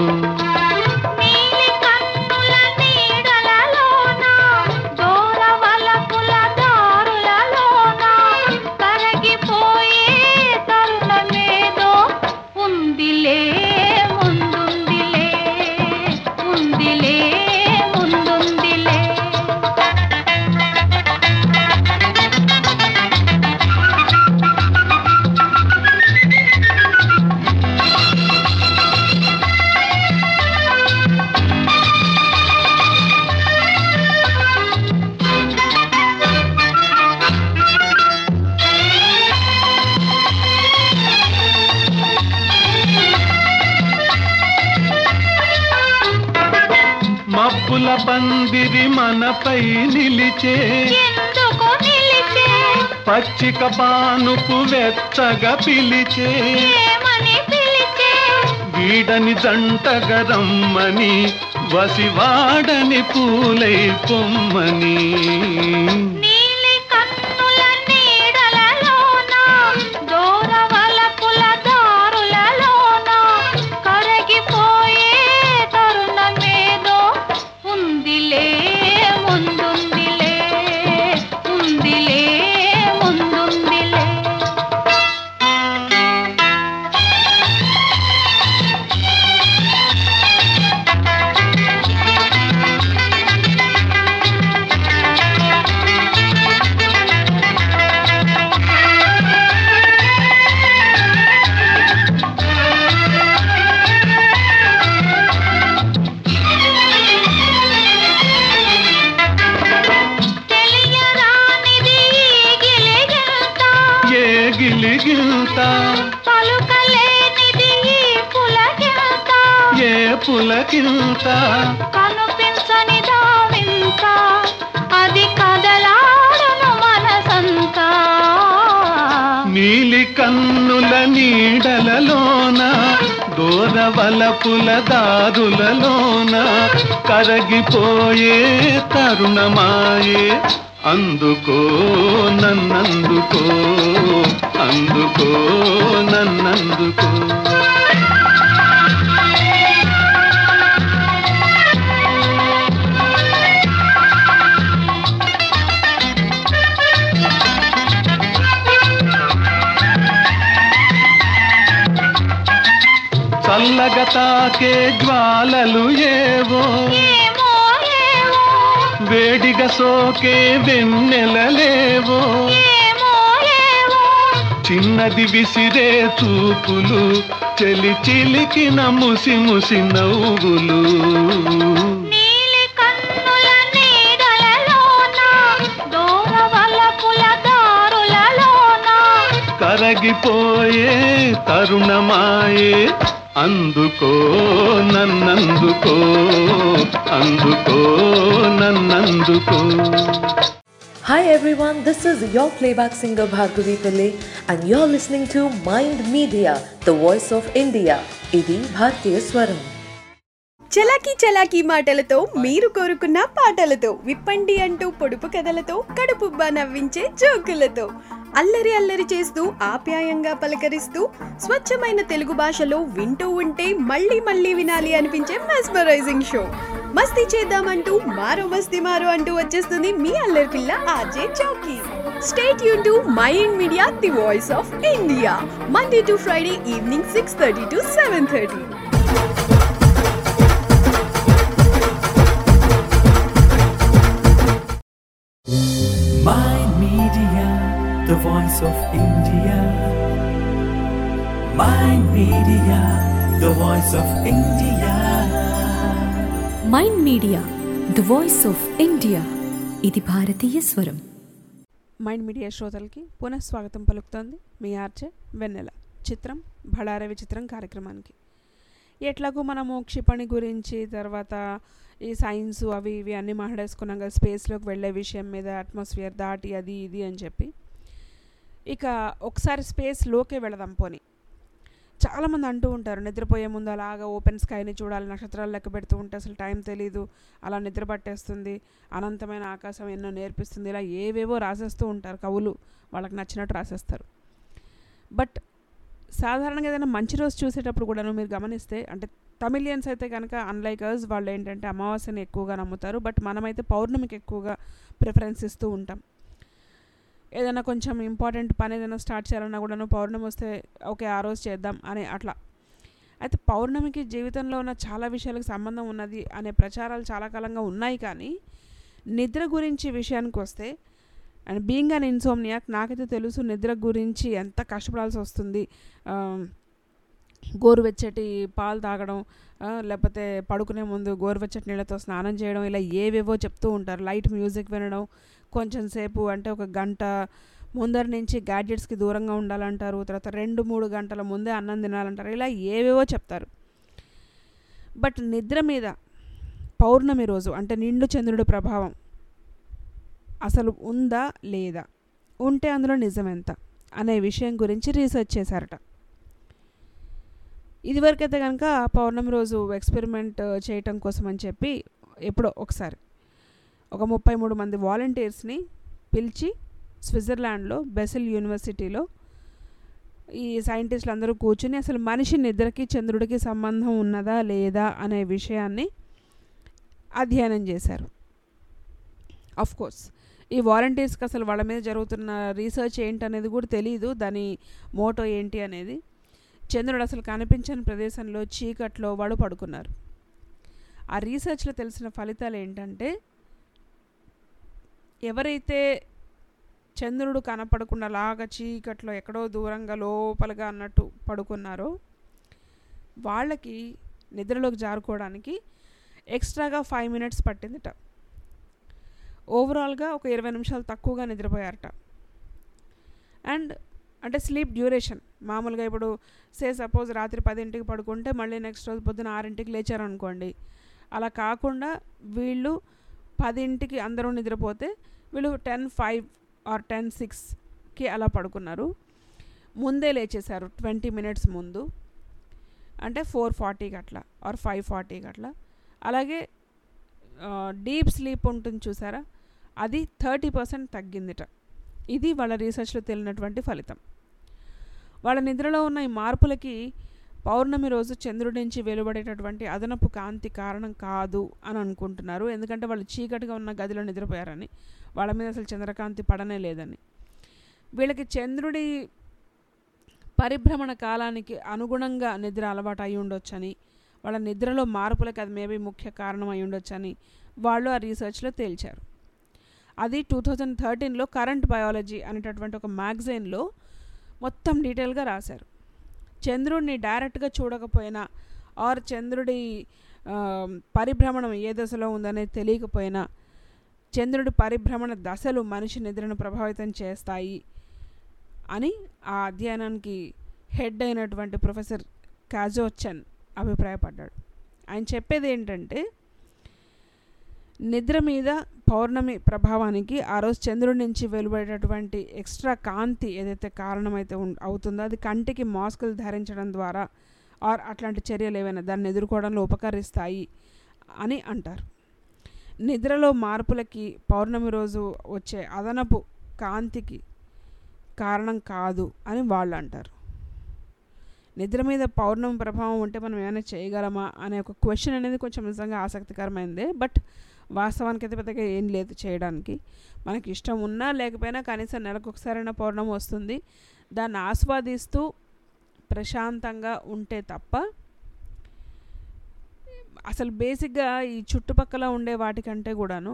Speaker 4: మబ్బుల పందిరి మనపై నిలిచే పచ్చిక పానుపు వెచ్చగా పిలిచే వీడని జంటగా రమ్మని వసివాడని పూలై పొమ్మని ఏ గిలిగిల్త ఏ పులకిల్త
Speaker 9: కనిపించని దావింత అది కదలాడను మనసంతా
Speaker 4: నీలి కన్నుల నీడలలోన దూరవలపుల దారులలోన కరగిపోయే తరుణమాయే అందుకో నన్నందుకో అందుకో నన్నందుకో చల్లగా తాకే జ్వాలలు ఏవో
Speaker 9: ఏమో ఏమో
Speaker 4: వేడిగా సోకే వెన్నెలలేవో
Speaker 9: ఏమో ఏమో
Speaker 4: చిన్నది విసిరే చూపులు చెలి చిలికిన ముసి ముసి నవ్వులు
Speaker 9: నీలి కన్నుల నీడలలోన దూరవలపుల దారులలోన
Speaker 4: కరగిపోయే తరుణమాయే అందుకో నన్నందుకో అందుకో నన్నందుకో
Speaker 10: Hi everyone, this is your playback singer Bhargavi Pillai and you're listening to Mind Media, the voice of India. ఇది భారతీయ స్వరం
Speaker 11: చలాకీ చలాకీ మాటలతో మీరు కోరుకున్న పాటలతో విప్పండి అంటూ పొడుపు కథలతో కడుపుబ్బా నవ్వించే జోకులతో అల్లరి అల్లరి చేస్తూ ఆప్యాయంగా పలకరిస్తూ స్వచ్ఛమైన తెలుగు భాషలో వింటూ ఉంటే మళ్ళీ మళ్ళీ వినాలి అనిపించే మెస్మరైజింగ్ షో మస్తీ చేద్దామంటూ మారో మస్తీ మారో అంటూ వచ్చేస్తుంది మీ అల్లరి పిల్ల ఆర్జే చౌకీ స్టేట్ యూ to Mind Media the voice of India Monday to Friday evening six thirty to seven thirty
Speaker 1: Mind Media, the voice of India. Mind Media, the voice of India.
Speaker 2: Mind Media the voice of India ఇది భారతీయ స్వరం
Speaker 3: Mind media శ్రోతలకి పునఃస్వాగతం పలుకుతోంది మీ ఆర్చే వెన్నెల చిత్రం భళార విచిత్రం కార్యక్రమానికి ఎట్లాగో మనము క్షిపణి గురించి తర్వాత ఈ సైన్స్ అవి ఇవి అన్నీ మాట్లాడేసుకున్నాం కదా స్పేస్లోకి వెళ్ళే విషయం మీద అట్మాస్ఫియర్ దాటి అది ఇది అని చెప్పి ఇక ఒకసారి స్పేస్లోకే వెళదాం పోని చాలామంది అంటూ ఉంటారు నిద్రపోయే ముందు అలాగా ఓపెన్ స్కైని చూడాలి నక్షత్రాలు లెక్క పెడుతూ ఉంటే అసలు టైం తెలీదు అలా నిద్ర పట్టేస్తుంది అనంతమైన ఆకాశం ఎన్నో నేర్పిస్తుంది ఇలా ఏవేవో రాసేస్తూ ఉంటారు కవులు వాళ్ళకి నచ్చినట్టు రాసేస్తారు బట్ సాధారణంగా ఏదైనా మంచి రోజు చూసేటప్పుడు కూడాను మీరు గమనిస్తే అంటే తమిళియన్స్ అయితే కనుక అన్లైక్ అస్ వాళ్ళు ఏంటంటే అమావాస్యని ఎక్కువగా నమ్ముతారు బట్ మనమైతే పౌర్ణమికి ఎక్కువగా ప్రిఫరెన్స్ ఇస్తూ ఉంటాం ఏదైనా కొంచెం ఇంపార్టెంట్ పని ఏదైనా స్టార్ట్ చేయాలన్నా కూడాను పౌర్ణమి వస్తే ఓకే ఆ రోజు చేద్దాం అని అట్లా అయితే పౌర్ణమికి జీవితంలో ఉన్న చాలా విషయాలకు సంబంధం ఉన్నది అనే ప్రచారాలు చాలా కాలంగా ఉన్నాయి కానీ నిద్ర గురించి విషయానికి వస్తే అండ్ బీయింగ్ అన్ ఇన్సోమ్నియాక్ నాకైతే తెలుసు నిద్ర గురించి ఎంత కష్టపడాల్సి వస్తుంది ఆ, గోరువెచ్చటి పాలు తాగడం ఆ, లేకపోతే పడుకునే ముందు గోరువెచ్చటి నీళ్ళతో స్నానం చేయడం ఇలా ఏవేవో చెప్తూ ఉంటారు లైట్ మ్యూజిక్ వినడం కొంచెం సేపు అంటే ఒక గంట ముందర నుంచి గ్యాడ్జెట్స్కి దూరంగా ఉండాలంటారు తర్వాత రెండు మూడు గంటల ముందే అన్నం తినాలంటారు ఇలా ఏవేవో చెప్తారు బట్ నిద్ర మీద పౌర్ణమి రోజు అంటే నిండు చంద్రుడి ప్రభావం అసలు ఉందా లేదా ఉంటే అందులో నిజం ఎంత అనే విషయం గురించి రీసెర్చ్ చేశారట ఇదివరకైతే కనుక పౌర్ణమి రోజు ఎక్స్పెరిమెంట్ చేయటం కోసం అని చెప్పి ఎప్పుడో ఒకసారి ఒక ముప్పై మూడు మంది వాలంటీర్స్ని పిలిచి స్విట్జర్లాండ్లో బెసెల్ యూనివర్సిటీలో ఈ సైంటిస్టులు అందరూ కూర్చుని అసలు మనిషి నిద్రకి చంద్రుడికి సంబంధం ఉన్నదా లేదా అనే విషయాన్ని అధ్యయనం చేశారు ఆఫ్ కోర్స్ ఈ వాలంటీర్స్కి అసలు వాళ్ళ మీద జరుగుతున్న రీసెర్చ్ ఏంటనేది కూడా తెలియదు దాని మోటో ఏంటి అనేది చంద్రుడు అసలు కనిపించని ప్రదేశంలో చీకట్లో వాడు పడుకున్నారు ఆ రీసెర్చ్లో తెలిసిన ఫలితాలు ఏంటంటే ఎవరైతే చంద్రుడు కనపడకుండా లాగా చీకట్లో ఎక్కడో దూరంగా లోపలగా అన్నట్టు పడుకున్నారో వాళ్ళకి నిద్రలోకి జారుకోవడానికి ఎక్స్ట్రాగా ఫైవ్ మినిట్స్ పట్టిందిట ఓవరాల్గా ఒక ఇరవై నిమిషాలు తక్కువగా నిద్రపోయారట అండ్ అంటే స్లీప్ డ్యూరేషన్ మామూలుగా ఇప్పుడు సే సపోజ్ రాత్రి పదింటికి పడుకుంటే మళ్ళీ నెక్స్ట్ రోజు పొద్దున ఆరింటికి లేచారనుకోండి అలా కాకుండా వీళ్ళు పదింటికి అందరూ నిద్రపోతే వీళ్ళు టెన్ ఫైవ్ ఆర్ టెన్ సిక్స్కి అలా పడుకున్నారు ముందే లేచేశారు ట్వంటీ మినిట్స్ ముందు అంటే ఫోర్ ఫార్టీకి అట్లా ఆర్ ఫైవ్ ఫార్టీకి అట్లా అలాగే డీప్ స్లీప్ ఉంటుంది చూసారా అది థర్టీ పర్సెంట్ తగ్గిందిట ఇది వాళ్ళ రీసెర్చ్లో తేలినటువంటి ఫలితం వాళ్ళ నిద్రలో ఉన్న ఈ మార్పులకి పౌర్ణమి రోజు చంద్రుడి నుంచి వెలువడేటటువంటి అదనపు కాంతి కారణం కాదు అని అనుకుంటున్నారు ఎందుకంటే వాళ్ళు చీకటిగా ఉన్న గదిలో నిద్రపోయారని వాళ్ళ మీద అసలు చంద్రకాంతి పడనే లేదని వీళ్ళకి చంద్రుడి పరిభ్రమణ కాలానికి అనుగుణంగా నిద్ర అలవాటు అయి ఉండొచ్చని వాళ్ళ నిద్రలో మార్పులకు అది మేబీ ముఖ్య కారణం అయి ఉండొచ్చని వాళ్ళు ఆ రీసెర్చ్లో తేల్చారు అది టూ థౌజండ్ థర్టీన్లో కరెంట్ బయాలజీ అనేటటువంటి ఒక మ్యాగజైన్లో మొత్తం డీటెయిల్గా రాశారు చంద్రుడిని డైరెక్ట్గా చూడకపోయినా ఆర్ చంద్రుడి ఆ, పరిభ్రమణం ఏ దశలో ఉందనేది తెలియకపోయినా చంద్రుడి పరిభ్రమణ దశలు మనిషి నిద్రను ప్రభావితం చేస్తాయి అని ఆ అధ్యయనానికి హెడ్ అయినటువంటి ప్రొఫెసర్ కాజోచన్ అభిప్రాయపడ్డాడు ఆయన చెప్పేది ఏంటంటే నిద్ర మీద పౌర్ణమి ప్రభావానికి ఆ రోజు చంద్రుడి నుంచి వెలువడేటటువంటి ఎక్స్ట్రా కాంతి ఏదైతే కారణమైతే ఉం- అవుతుందో అది కంటికి మాస్కులు ధరించడం ద్వారా ఆర్ అట్లాంటి చర్యలు ఏవైనా దాన్ని ఎదుర్కోవడంలో ఉపకరిస్తాయి అని అంటారు నిద్రలో మార్పులకి పౌర్ణమి రోజు వచ్చే అదనపు కాంతికి కారణం కాదు అని వాళ్ళు అంటారు నిద్ర మీద పౌర్ణమి ప్రభావం ఉంటే మనం ఏమైనా చేయగలమా అనే ఒక క్వశ్చన్ అనేది కొంచెం నిజంగా ఆసక్తికరమైందే బట్ వాస్తవానికి అయితే పెద్దగా ఏం లేదు చేయడానికి మనకి ఇష్టం ఉన్నా లేకపోయినా కనీసం నెలకు ఒకసారైనా పౌర్ణమి వస్తుంది దాన్ని ఆస్వాదిస్తూ ప్రశాంతంగా ఉంటే తప్ప అసలు బేసిక్గా ఈ చుట్టుపక్కల ఉండే వాటికంటే కూడాను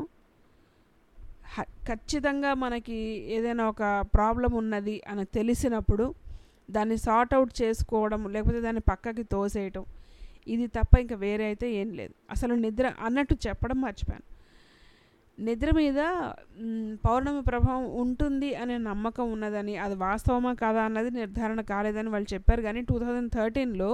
Speaker 3: హ- ఖచ్చితంగా మనకి ఏదైనా ఒక ప్రాబ్లం ఉన్నది అని తెలిసినప్పుడు దాన్ని సార్ట్ అవుట్ చేసుకోవడం లేకపోతే దాన్ని పక్కకి తోసేయటం ఇది తప్ప ఇంకా వేరే అయితే ఏం లేదు అసలు నిద్ర అన్నట్టు చెప్పడం మర్చిపోయాను నిద్ర మీద మ్, పౌర్ణమి ప్రభావం ఉంటుంది అనే నమ్మకం ఉన్నదని అది వాస్తవమా కాదా అన్నది నిర్ధారణ కాలేదని వాళ్ళు చెప్పారు కానీ టూ థౌజండ్ థర్టీన్లో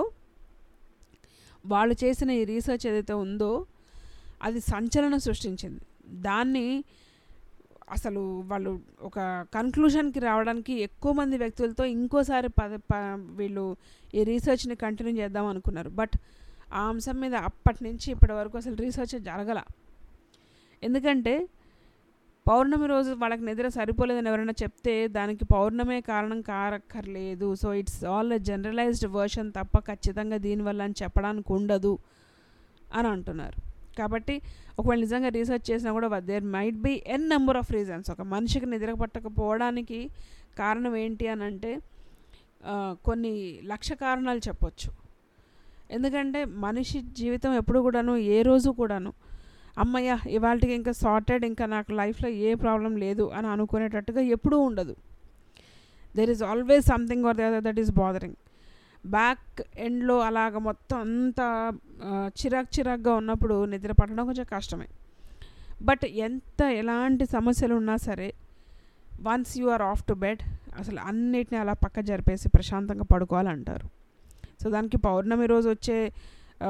Speaker 3: వాళ్ళు చేసిన ఈ రీసెర్చ్ ఏదైతే ఉందో అది సంచలనం సృష్టించింది దాన్ని అసలు వాళ్ళు ఒక కన్క్లూషన్కి రావడానికి ఎక్కువ మంది వ్యక్తులతో ఇంకోసారి పద ప వీళ్ళు ఈ రీసెర్చ్ని కంటిన్యూ చేద్దాం అనుకున్నారు బట్ ఆ అంశం మీద అప్పటి నుంచి ఇప్పటి వరకు అసలు రీసెర్చ్ జరగల ఎందుకంటే పౌర్ణమి రోజు వాళ్ళకి నిద్ర సరిపోలేదని ఎవరైనా చెప్తే దానికి పౌర్ణమే కారణం కారక్కర్లేదు so it's all generalised version తప్ప ఖచ్చితంగా దీనివల్ల అని చెప్పడానికి ఉండదు అని అంటున్నారు కాబట్టి ఒకవేళ నిజంగా రీసెర్చ్ చేసినా కూడా there might be n number of reasons ఒక మనిషికి నిద్ర పట్టకపోవడానికి కారణం ఏంటి అని అంటే ఆ, కొన్ని లక్ష కారణాలు చెప్పొచ్చు ఎందుకంటే మనిషి జీవితం ఎప్పుడు కూడాను ఏ రోజు కూడాను అమ్మయ్య ఇవాళకి ఇంకా సార్టెడ్ ఇంకా నాకు లైఫ్లో ఏ ప్రాబ్లం లేదు అని అనుకునేటట్టుగా ఎప్పుడూ ఉండదు there is always something or the other that is bothering back ఎండ్లో అలాగ మొత్తం అంతా ఆ, చిరాక్ చిరాక్గా ఉన్నప్పుడు నిద్ర పట్టడం కొంచెం కష్టమే బట్ ఎంత ఎలాంటి సమస్యలు ఉన్నా సరే once you are off to bed అసలు అన్నిటిని అలా పక్క జరిపేసి ప్రశాంతంగా పడుకోవాలంటారు సో దానికి పౌర్ణమి రోజు వచ్చే ఆ,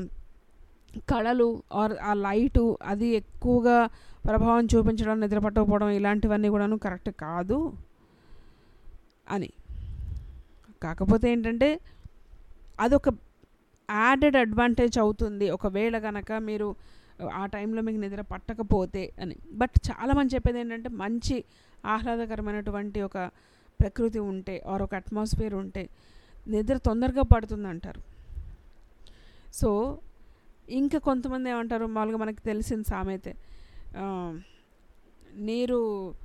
Speaker 3: కళలు ఆర్ ఆ లైటు అది ఎక్కువగా ప్రభావం చూపించడం నిద్ర పట్టకపోవడం ఇలాంటివన్నీ కూడాను కరెక్ట్ కాదు అని కాకపోతే ఏంటంటే అదొక యాడెడ్ అడ్వాంటేజ్ అవుతుంది ఒకవేళ కనుక మీరు ఆ టైంలో మీకు నిద్ర పట్టకపోతే అని బట్ చాలామంది చెప్పేది ఏంటంటే మంచి ఆహ్లాదకరమైనటువంటి ఒక ప్రకృతి ఉంటే ఆర్ ఒక అట్మాస్ఫియర్ ఉంటే నిద్ర తొందరగా పడుతుంది అంటారు సో ఇంకా కొంతమంది ఏమంటారు మామూలుగా మనకి తెలిసిన సామెతే ఆ, నీరు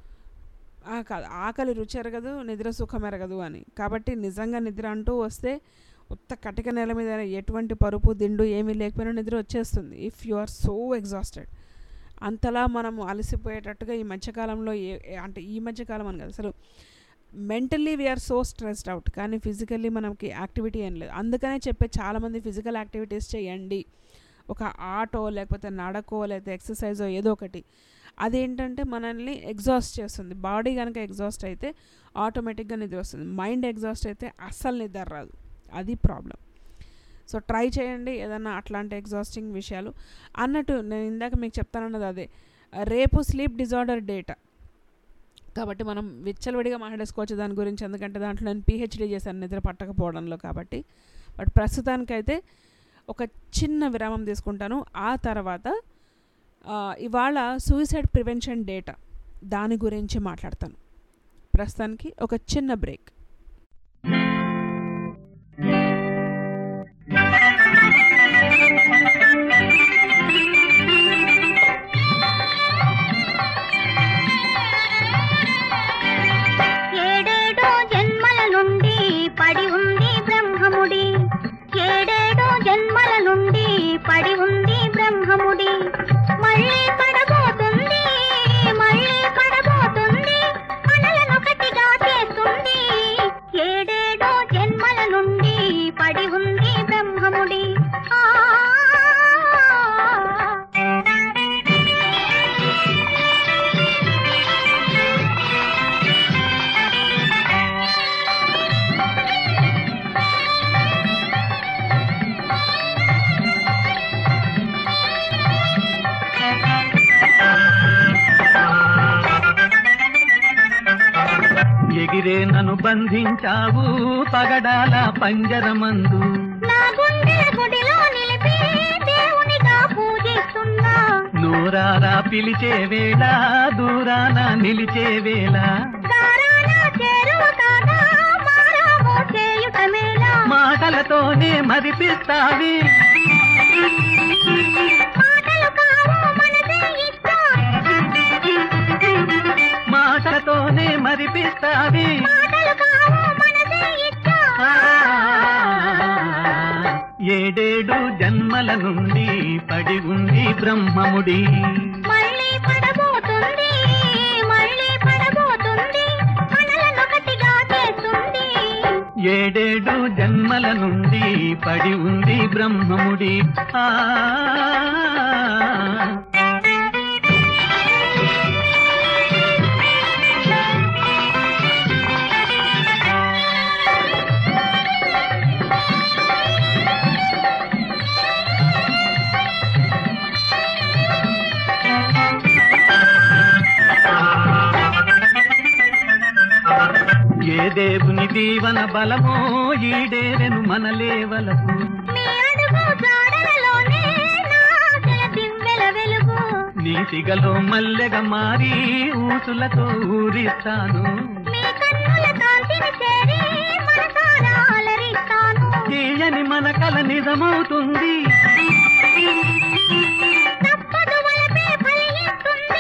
Speaker 3: ఆ, కాదు ఆకలి రుచి ఎరగదు నిద్ర సుఖం ఎరగదు అని కాబట్టి నిజంగా నిద్ర అంటూ వస్తే ఉత్త కటిక నేల మీద ఎటువంటి పరుపు దిండు ఏమీ లేకపోయినా నిద్ర వచ్చేస్తుంది if you are so exhausted అంతలా మనము అలసిపోయేటట్టుగా ఈ మధ్యకాలంలో ఏ ఏ- అంటే ఈ మధ్యకాలం అని కాదు అసలు mentally we're so stressed out కానీ ఫిజికల్లీ మనకి యాక్టివిటీ ఏం లేదు అందుకనే చెప్పే చాలామంది ఫిజికల్ యాక్టివిటీస్ చేయండి ఒక ఆటో లేకపోతే నడకో లేకపోతే ఎక్సర్సైజో ఏదో ఒకటి అదేంటంటే మనల్ని ఎగ్జాస్ట్ చేస్తుంది బాడీ కనుక ఎగ్జాస్ట్ అయితే ఆటోమేటిక్గా నిద్ర వస్తుంది మైండ్ ఎగ్జాస్ట్ అయితే అస్సలు నిద్ర రాదు అది ప్రాబ్లం సో ట్రై చేయండి ఏదన్నా అట్లాంటి ఎగ్జాస్టింగ్ విషయాలు అన్నట్టు నేను ఇందాక మీకు చెప్తానన్నది అదే రేపు స్లీప్ డిజార్డర్ డేటా కాబట్టి మనం విచ్చలవిడిగా మాట్లాడేసుకోవచ్చు దాని గురించి ఎందుకంటే దాంట్లో నేను పిహెచ్డీ చేశాను నిద్ర పట్టకపోవడంలో కాబట్టి బట్ ప్రస్తుతానికైతే ఒక చిన్న విరామం తీసుకుంటాను ఆ తర్వాత ఆ, ఇవాళ సూసైడ్ ప్రివెన్షన్ డేటా దాని గురించి మాట్లాడతాను ప్రస్తుతానికి ఒక చిన్న బ్రేక్
Speaker 9: ఏడేడో జన్మల నుండి పడి ఉంది బ్రహ్మముడి ఏడేడో జన్మల నుండి పడి ఉంది బ్రహ్మముడి మళ్ళీ పడబోతుంది మళ్ళీ పడబోతుంది మనలనొకటిగా చేస్తుంది ఏడేడో జన్మల నుండి పడి ఉంది బ్రహ్మముడి ఆ
Speaker 4: బంధించావు పగడాల పంజరమందు
Speaker 9: నా గుండె గుడిలో నిలిపి దేవునిగా పూజిస్తున్నా
Speaker 4: నూరారా పిలిచే వేళ దూరాన నిలిచే వేళ
Speaker 9: గారాన చేరువ కాగా మారాము చేయుట మేలా
Speaker 4: మాటలతోనే మరిపిస్తావి
Speaker 9: మాటలు కావు మనసే ఇష్టం
Speaker 4: మాటలతోనే మరిపిస్తావి
Speaker 9: మాటలు కావు మనసే ఇష్టం
Speaker 4: ఆ, ఏడేడు జన్మల నుండి పడి ఉంది బ్రహ్మముడి
Speaker 9: మళ్ళీ పడబోతుంది మళ్ళీ పడబోతుంది మనలనొకటిగా చేస్తుంది
Speaker 4: ఏడేడు జన్మల నుండి పడి ఉంది బ్రహ్మముడి ఆ ఏ దేవుని దీవన బలమో ఈడేరెను మనలేవలకు
Speaker 9: నీ అడుగు జాడలలోనే నా ఆశల దివ్వెల వెలుగు
Speaker 4: నీ సిగలో మల్లెగా మారి ఊసులతో ఊరిస్తాను
Speaker 9: మీ కన్నుల కాంతిని చేరి మనసారా అలరిస్తాను
Speaker 4: తీయని మన కల నిజమవుతుంది
Speaker 9: తప్పదు వలపే ఫలిస్తుంది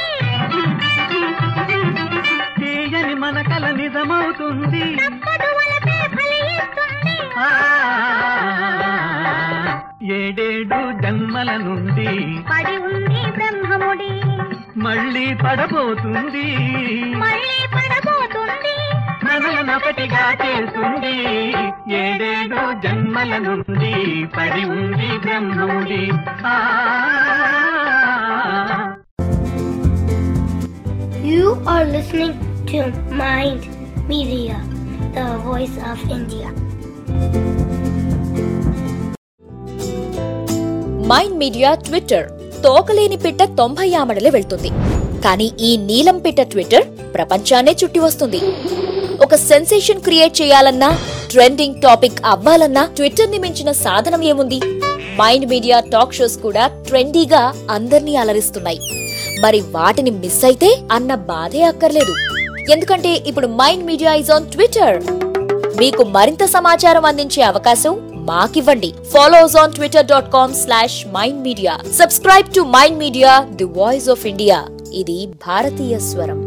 Speaker 4: తీయని మన కల నిజమవుతుంది
Speaker 9: తప్పదు వలపే ఫలిస్తుంది
Speaker 4: ఆ, ఏడేడు జన్మల నుండి
Speaker 9: పడి ఉంది బ్రహ్మముడి
Speaker 4: మళ్ళీ పడబోతుంది
Speaker 9: మళ్ళీ పడబోతుంది
Speaker 4: మనలనొకటిగా చేస్తుంది ఏడేడు జన్మల నుండి పడి ఉంది బ్రహ్మముడి ఆ
Speaker 12: You are listening to Mind Media, the voice of India.
Speaker 6: Mind Media Twitter తోకలేని పిట్ట తొంభై ఆమడలే వెళ్తుంది కానీ ఈ నీలం పిట్ట ట్విట్టర్ ప్రపంచాన్నే చుట్టి వస్తుంది ఒక సెన్సేషన్ క్రియేట్ చేయాలన్నా ట్రెండింగ్ టాపిక్ అవ్వాలన్నా ట్విట్టర్ ని మించిన సాధనం ఏముంది మైండ్ మీడియా టాక్ షోస్ కూడా ట్రెండీగా అందర్నీ అలరిస్తున్నాయి మరి వాటిని మిస్ అయితే అన్న బాధే అక్కర్లేదు ఎందుకంటే ఇప్పుడు Mind Media is on Twitter మీకు మరింత సమాచారం అందించే అవకాశం మాకివ్వండి follow us on Twitter dot com slash Mind Media subscribe to Mind Media the voice of India ఇది భారతీయ స్వరం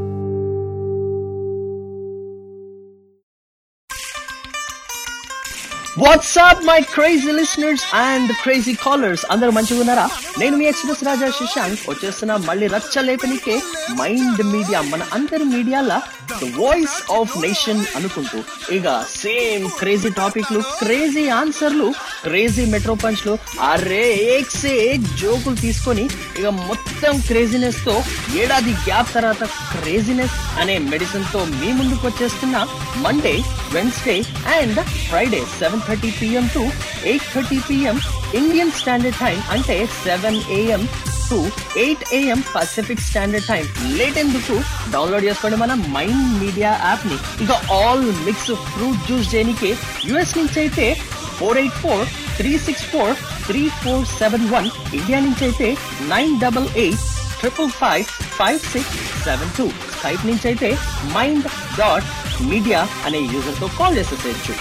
Speaker 13: WhatsApp my crazy listeners and crazy callers అందరూ మంచిగా ఉన్నారా నేను మీ ఎక్స్ప్రెస్ రాజా శశాంక్ వచ్చేస్తున్నా మళ్ళీ రచ్చ లేపనికే మైండ్ మీడియా మన అందరి మీడియాల ద వాయిస్ ఆఫ్ నేషన్ అనుకుంటూ ఇక సేమ్ క్రేజీ టాపిక్లు క్రేజీ ఆన్సర్లు క్రేజీ మెట్రో పంచ్లు అరే ఏక్ సే ఏక్ జోకులు తీసుకొని ఇక మొత్తం క్రేజీనెస్ తో ఏడాది గ్యాప్ తర్వాత క్రేజీనెస్ అనే మెడిసిన్ తో మీ ముందుకు వచ్చేస్తున్న Monday Wednesday and Friday seven thirty PM to eight thirty PM Indian Standard Time అంటే seven AM to eight AM Pacific Standard Time late ఎందుకు డౌన్లోడ్ చేసుకోండి మన మైండ్ మీడియా యాప్ ని ఇక ఆల్ మిక్స్ ఫ్రూట్ జ్యూస్ చేయడానికి US నుంచి అయితే four eight four three six four three four seven one India నుంచి అయితే nine double eight triple five five six seven two Skype నుంచి అయితే మైండ్ డాట్ మీడియా అనే యూజర్ తో కాల్ చేసేసేయచ్చు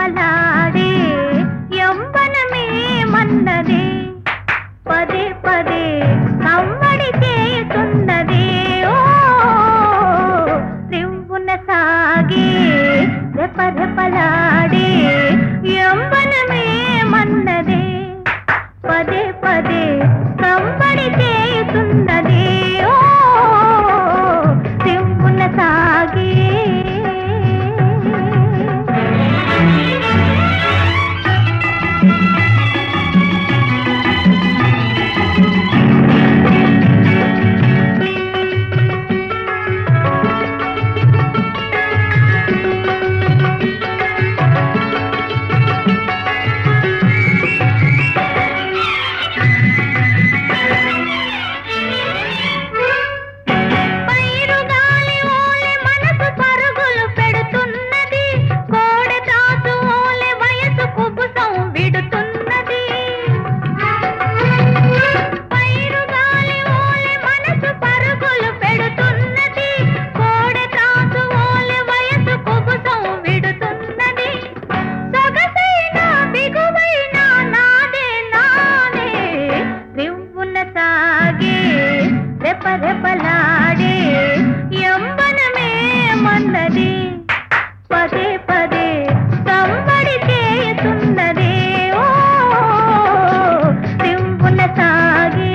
Speaker 9: రెపరెపలాడే యవ్వనమే మన్నదే పదే పదే కమ్మడి చేయుతున్నదే ఓ రివ్వున సాగే రెపరెపలాడే యవ్వనమే మన్నదే పదే పదే కమ్మడి చేయుతున్నదే ఓ రివ్వున సాగే పైరుగాలి ఓలె మనసు పరుగులు పెడుతున్నది కోడె తాసు ఓలె వయసు కుబుసం విడుతున్నది పైరుగాలి ఓలె మనసు పరుగులు పెడుతున్నది కోడె తాసు ఓలె వయసు కుబుసం విడుతున్నది సొగసైన బిగువైన నాదే నాదే రివ్వున సాగే రెపరెపలాడే యవ్వనమే మన్నది పదే పదే సంబడి చేయుతున్నదే ఓ రివ్వున సాగే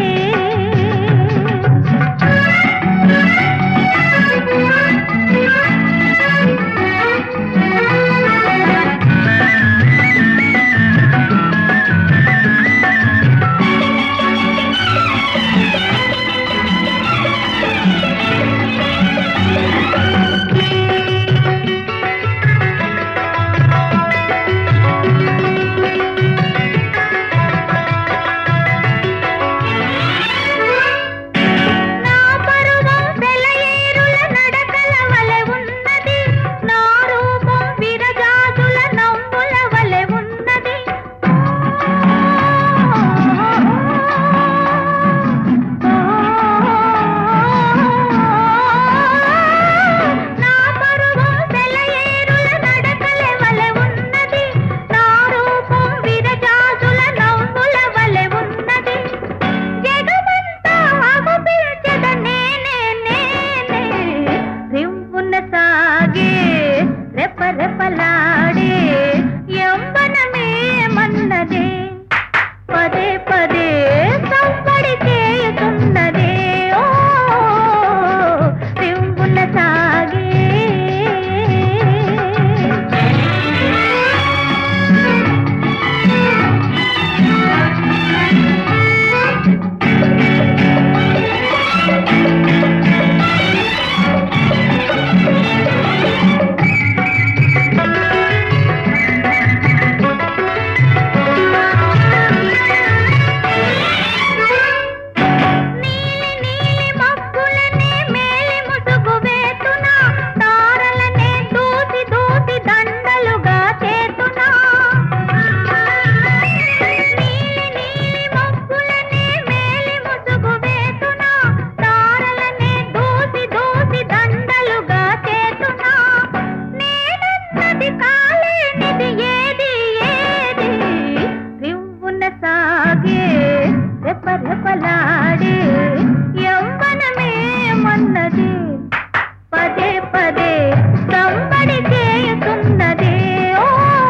Speaker 9: నా పరువం సెలయేరుల నడకల వలె ఉన్నది నా రూపం విరజాజుల నవ్వుల వలె ఉన్నది నా పరువం సెలయేరుల నడకల వలె ఉన్నది నా రూపం విరజాజుల నవ్వుల వలె ఉన్నది జగమంతా అగుపిల్చెద నేనే నేనే రివ్వున సాగే రెపరెపలాడే యవ్వనమే మన్నదే పదే పదే సంబడి చేయుతున్నదే ఓ రివ్వున సాగే మబ్బులనే మేలి ముసుగు వేతునా తారలనే దూసి దూసి దండలుగా చేతునా నీలి నీలి మబ్బులనే మేలి ముసుగు వేతునా తారలనే దూసి దూసి దండలుగా చేతునా నేనన్నది కాలేనిది ఏది ఏది రివ్వున సాగే రెపరెపలాడే యవ్వనమే మన్నది పదే పదే సంబడి చేయుతున్నదే ఓ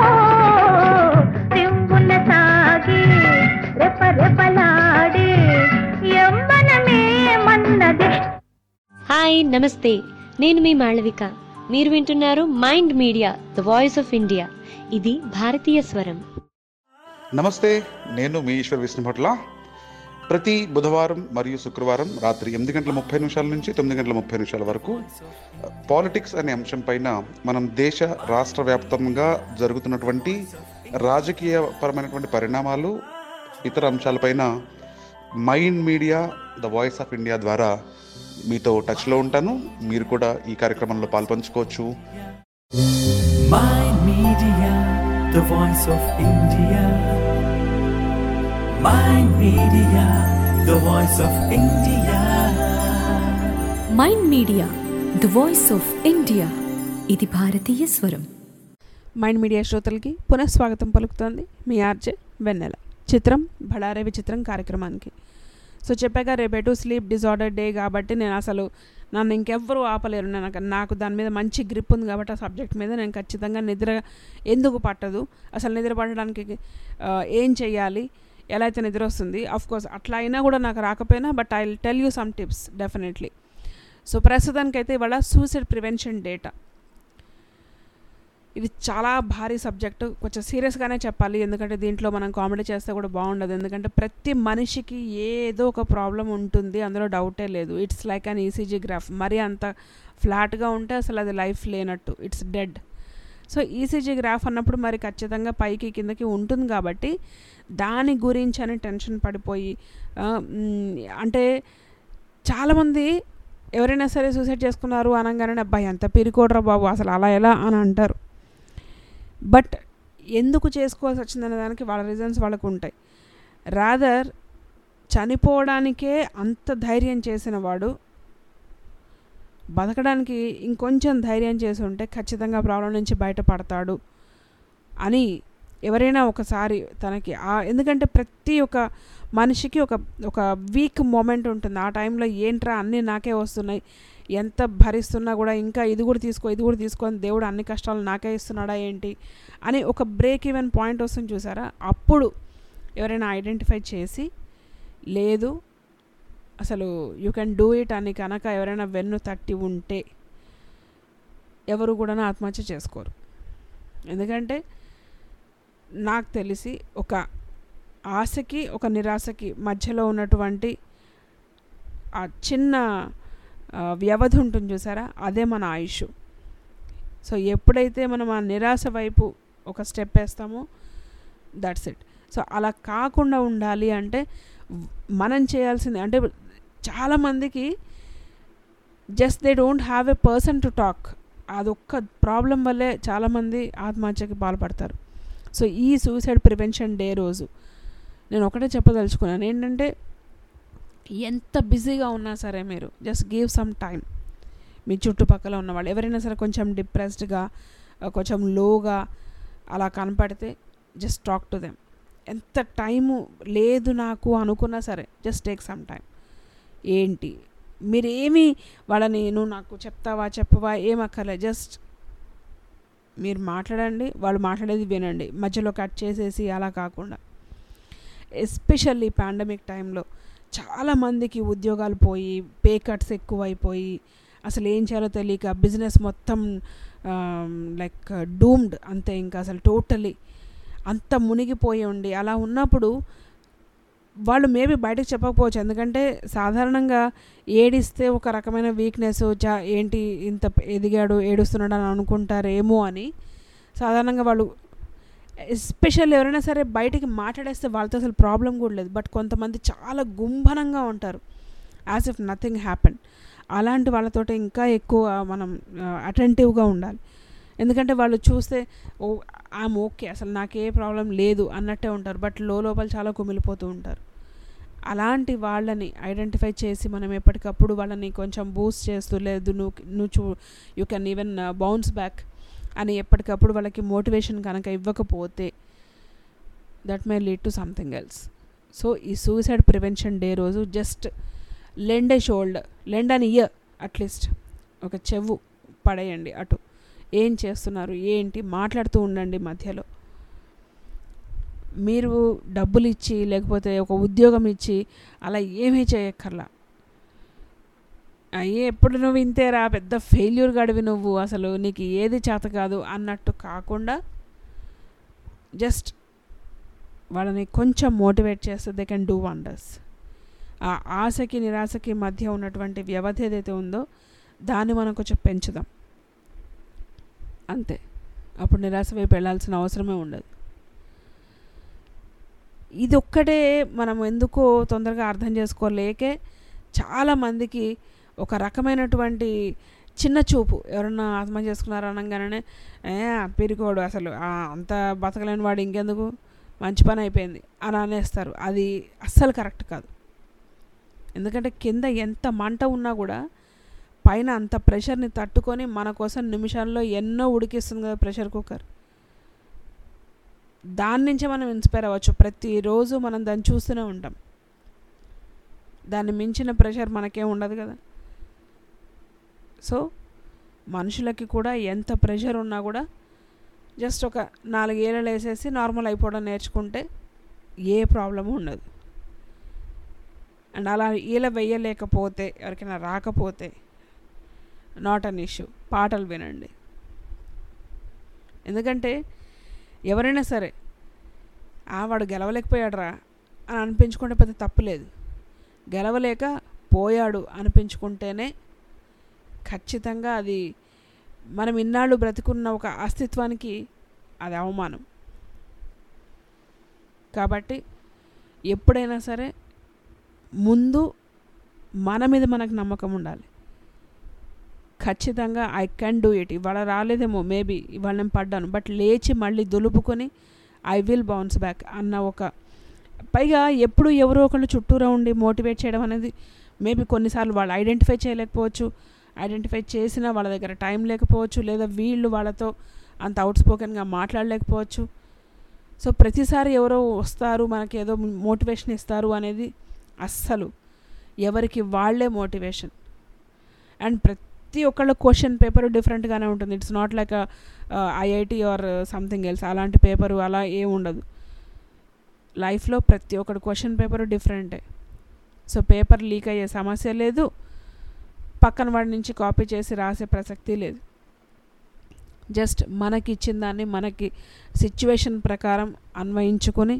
Speaker 9: రివ్వున సాగే రెపరెపలాడే యవ్వనమే మన్నది
Speaker 14: హాయ్ నమస్తే నేను మీ మాళవిక మీరు వింటున్నారు Mind Media the voice of India ఇది భారతీయ స్వరం
Speaker 15: నమస్తే నేను మీ ఈశ్వర్ విష్ణుభట్ల ప్రతి బుధవారం మరియు శుక్రవారం రాత్రి ఎనిమిది గంటల ముప్పై నిమిషాల నుంచి తొమ్మిది గంటల ముప్పై నిమిషాల వరకు పాలిటిక్స్ అనే అంశం పైన మనం దేశ రాష్ట్ర వ్యాప్తంగా జరుగుతున్నటువంటి రాజకీయ పరమైనటువంటి పరిణామాలు ఇతర అంశాలపైన Mind Media the voice of India ద్వారా మీతో టచ్లో ఉంటాను మీరు కూడా ఈ కార్యక్రమంలో పాల్పంచుకోవచ్చు
Speaker 1: Mind Media, the voice of India. Mind Media, the voice of India.
Speaker 2: Mind Media the voice of India ఇది భారతీయ స్వరం
Speaker 3: మైండ్ మీడియా శ్రోతలకి పునఃస్వాగతం పలుకుతోంది మీ ఆర్జే వెన్నెల చిత్రం బడారే విచిత్రం కార్యక్రమానికి సో చెప్పాక రేపేటు స్లీప్ డిజార్డర్ డే కాబట్టి నేను అసలు నన్ను ఇంకెవ్వరూ ఆపలేరు నాకు నాకు దాని మీద మంచి గ్రిప్ ఉంది కాబట్టి ఆ సబ్జెక్ట్ మీద నేను ఖచ్చితంగా నిద్ర ఎందుకు పట్టదు అసలు నిద్ర పట్టడానికి ఆ, ఏం చెయ్యాలి ఎలా అయితే నిద్ర వస్తుంది అఫ్ కోర్స్ అట్లా అయినా కూడా నాకు రాకపోయినా but I will tell you some tips definitely so ప్రస్తుతానికైతే ఇవాళ సూసైడ్ ప్రివెన్షన్ డేటా ఇది చాలా భారీ సబ్జెక్టు కొంచెం సీరియస్గానే చెప్పాలి ఎందుకంటే దీంట్లో మనం కామెడీ చేస్తే కూడా బాగుండదు ఎందుకంటే ప్రతి మనిషికి ఏదో ఒక ప్రాబ్లం ఉంటుంది అందులో డౌటే లేదు it's like an ECG graph మరీ అంత ఫ్లాట్గా ఉంటే అసలు అది లైఫ్ లేనట్టు it's dead so ECG graph అన్నప్పుడు మరి ఖచ్చితంగా పైకి కిందకి ఉంటుంది కాబట్టి దాని గురించి అని టెన్షన్ పడిపోయి ఆ, మ్, అంటే చాలామంది ఎవరైనా సరే సూసైడ్ చేసుకున్నారు అనగానే అబ్బాయి ఎంత పిరికోడరా బాబు అసలు అలా ఎలా అని అంటారు బట్ ఎందుకు చేసుకోవాల్సి వచ్చిందనే దానికి వాళ్ళ రీజన్స్ వాళ్ళకు ఉంటాయి రాదర్ చనిపోవడానికే అంత ధైర్యం చేసిన వాడు బతకడానికి ఇంకొంచెం ధైర్యం చేసి ఉంటే ఖచ్చితంగా ప్రాబ్లం నుంచి బయటపడతాడు అని ఎవరైనా ఒకసారి తనకి ఆ ఎందుకంటే ప్రతి ఒక్క మనిషికి ఒక ఒక వీక్ మూమెంట్ ఉంటుంది ఆ టైంలో ఏంట్రా అన్నీ నాకే వస్తున్నాయి ఎంత భరిస్తున్నా కూడా ఇంకా ఇది కూడా తీసుకో ఇది కూడా తీసుకో అని దేవుడు అన్ని కష్టాలు నాకే ఇస్తున్నాడా ఏంటి అని ఒక బ్రేక్ ఈవెన్ పాయింట్ వస్తుంది చూసారా అప్పుడు ఎవరైనా ఐడెంటిఫై చేసి లేదు అసలు యూ కెన్ డూ ఇట్ అని కనుక ఎవరైనా వెన్ను తట్టి ఉంటే ఎవరు కూడా ఆత్మహత్య చేసుకోరు ఎందుకంటే నాకు తెలిసి ఒక ఆశకి ఒక నిరాశకి మధ్యలో ఉన్నటువంటి ఆ చిన్న ఆ, వ్యవధి ఉంటుంది చూసారా అదే మన ఆయుష్ సో ఎప్పుడైతే మనం ఆ నిరాశ వైపు ఒక స్టెప్ వేస్తామో దట్స్ ఇట్ సో అలా కాకుండా ఉండాలి అంటే వ్- మనం చేయాల్సింది అంటే చాలామందికి just they don't have a person to talk అదొక్క ప్రాబ్లం వల్లే చాలామంది ఆత్మహత్యకి పాల్పడతారు సో ఈ సూసైడ్ ప్రివెన్షన్ డే రోజు నేను ఒకటే చెప్పదలుచుకున్నాను ఏంటంటే ఎంత బిజీగా ఉన్నా సరే మీరు జస్ట్ గివ్ సమ్ టైం మీ చుట్టుపక్కల ఉన్న వాళ్ళు ఎవరైనా సరే కొంచెం డిప్రెస్డ్గా కొంచెం లోగా అలా కనపడితే జస్ట్ టాక్ టు దెమ్ ఎంత టైము లేదు నాకు అనుకున్నా సరే జస్ట్ టేక్ సమ్ టైం ఏంటి మీరేమి వాళ్ళని నువ్వు నాకు చెప్తావా చెప్పవా ఏం అక్కర్లే జస్ట్ మీరు మాట్లాడండి వాళ్ళు మాట్లాడేది వినండి మధ్యలో కట్ చేసేసి అలా కాకుండా ఎస్పెషల్లీ పాండమిక్ టైంలో చాలామందికి ఉద్యోగాలు పోయి పే కట్స్ ఎక్కువైపోయి అసలు ఏం చేయాలో తెలియక బిజినెస్ మొత్తం లైక్ డూమ్డ్ అంతే ఇంకా అసలు టోటలీ అంత మునిగిపోయి ఉండి అలా ఉన్నప్పుడు వాళ్ళు మేబీ బయటకు చెప్పకపోవచ్చు ఎందుకంటే సాధారణంగా ఏడిస్తే ఒక రకమైన వీక్నెస్ చా ఏంటి ఇంత ఎదిగాడు ఏడుస్తున్నాడు అని అనుకుంటారేమో అని సాధారణంగా వాళ్ళు ఎస్పెషల్ ఎవరైనా సరే బయటికి మాట్లాడేస్తే వాళ్ళతో అసలు ప్రాబ్లం కూడా లేదు బట్ కొంతమంది చాలా గుంభనంగా ఉంటారు యాజ్ ఇఫ్ నథింగ్ హ్యాపెన్ అలాంటి వాళ్ళతోటి ఇంకా ఎక్కువ మనం అటెంటివ్గా ఉండాలి ఎందుకంటే వాళ్ళు చూస్తే ఓ ఐఎమ్ ఓకే అసలు నాకే ప్రాబ్లం లేదు అన్నట్టే ఉంటారు బట్ లో లోపల చాలా కుమిలిపోతూ ఉంటారు అలాంటి వాళ్ళని ఐడెంటిఫై చేసి మనం ఎప్పటికప్పుడు వాళ్ళని కొంచెం బూస్ట్ చేస్తూ లేదు నువ్వు నువ్వు చూ you can even bounce back అని ఎప్పటికప్పుడు వాళ్ళకి మోటివేషన్ కనుక ఇవ్వకపోతే that may lead to something else so ఈ సూసైడ్ ప్రివెన్షన్ డే రోజు just lend a shoulder lend an ear at least ఒక చెవు పడేయండి అటు ఏం చేస్తున్నారు ఏంటి మాట్లాడుతూ ఉండండి మధ్యలో మీరు డబ్బులు ఇచ్చి లేకపోతే ఒక ఉద్యోగం ఇచ్చి అలా ఏమీ చేయక్కర్లా అయ్యే ఎప్పుడు నువ్వు ఇంతేరా పెద్ద ఫెయిల్యూర్ గడివి నువ్వు అసలు నీకు ఏది చేత కాదు అన్నట్టు కాకుండా జస్ట్ వాళ్ళని కొంచెం మోటివేట్ చేస్తే దే కెన్ డూ వండర్స్ ఆ ఆశకి నిరాశకి మధ్య ఉన్నటువంటి వ్యవధి ఏదైతే ఉందో దాన్ని మనం కొంచెం పెంచుదాం అంతే అప్పుడు నిరాశ వైపు వెళ్ళాల్సిన అవసరమే ఉండదు ఇది ఒక్కటే మనం ఎందుకో తొందరగా అర్థం చేసుకోలేకే చాలామందికి ఒక రకమైనటువంటి చిన్న చూపు ఎవరన్నా ఆత్మహత్య చేసుకున్నారు అనగానే ఏ పిరికోడు అసలు ఆ, అంత బతకలేని వాడు ఇంకెందుకు మంచి పని అయిపోయింది అని అనేస్తారు అది అస్సలు కరెక్ట్ కాదు ఎందుకంటే కింద ఎంత మంట ఉన్నా కూడా పైన అంత ప్రెషర్ని తట్టుకొని మన కోసం నిమిషాల్లో ఎన్నో ఉడికిస్తుంది కదా ప్రెషర్ కుక్కర్ దాని నుంచే మనం ఇన్స్పైర్ అవ్వచ్చు ప్రతిరోజు మనం దాన్ని చూస్తూనే ఉంటాం దాన్ని మించిన ప్రెషర్ మనకేం ఉండదు కదా సో మనుషులకి కూడా ఎంత ప్రెషర్ ఉన్నా కూడా జస్ట్ ఒక నాలుగేళ్ళు వేసేసి నార్మల్ అయిపోవడం నేర్చుకుంటే ఏ ప్రాబ్లము ఉండదు అండ్ అలా ఈల వేయలేకపోతే ఎవరికైనా రాకపోతే నాట్ అన్ ఇష్యూ పాటలు వినండి ఎందుకంటే ఎవరైనా సరే ఆ వాడు గెలవలేకపోయాడురా అని అనిపించుకుంటే పెద్ద తప్పులేదు గెలవలేక పోయాడు అనిపించుకుంటేనే ఖచ్చితంగా అది మనం ఇన్నాళ్ళు బ్రతికున్న ఒక అస్తిత్వానికి అది అవమానం కాబట్టి ఎప్పుడైనా సరే ముందు మన మీద మనకు నమ్మకం ఉండాలి ఖచ్చితంగా ఐ కెన్ డూ ఇట్ ఇవాళ రాలేదేమో మేబీ ఇవాళ నేను పడ్డాను బట్ లేచి మళ్ళీ దులుపుకొని ఐ విల్ బౌన్స్ బ్యాక్ అన్న ఒక పైగా ఎప్పుడు ఎవరో ఒకళ్ళు చుట్టూరా ఉండి మోటివేట్ చేయడం అనేది మేబీ కొన్నిసార్లు వాళ్ళు ఐడెంటిఫై చేయలేకపోవచ్చు ఐడెంటిఫై చేసినా వాళ్ళ దగ్గర టైం లేకపోవచ్చు లేదా వీళ్ళు వాళ్ళతో అంత అవుట్ స్పోకెన్గా మాట్లాడలేకపోవచ్చు సో ప్రతిసారి ఎవరో వస్తారు మనకి ఏదో మోటివేషన్ ఇస్తారు అనేది అస్సలు ఎవరికి వాళ్ళే మోటివేషన్ అండ్ ప్రతి ఒక్కళ్ళ క్వశ్చన్ పేపర్ డిఫరెంట్గానే ఉంటుంది it's not like IIT or something else అలాంటి పేపరు అలా ఏం ఉండదు లైఫ్లో ప్రతి ఒక్కటి క్వశ్చన్ పేపర్ డిఫరెంటే సో పేపర్ లీక్ అయ్యే సమస్య లేదు పక్కన వాడి నుంచి కాపీ చేసి రాసే ప్రసక్తి లేదు జస్ట్ మనకి ఇచ్చిన దాన్ని మనకి సిచ్యువేషన్ ప్రకారం అన్వయించుకొని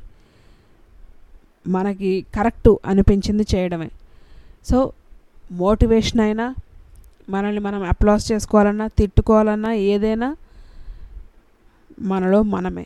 Speaker 3: మనకి కరెక్ట్ అనిపించింది చేయడమే సో మోటివేషన్ అయినా మనల్ని మనం అప్లాస్ చేసుకోవాలన్నా తిట్టుకోవాలన్నా ఏదైనా మనలో మనమే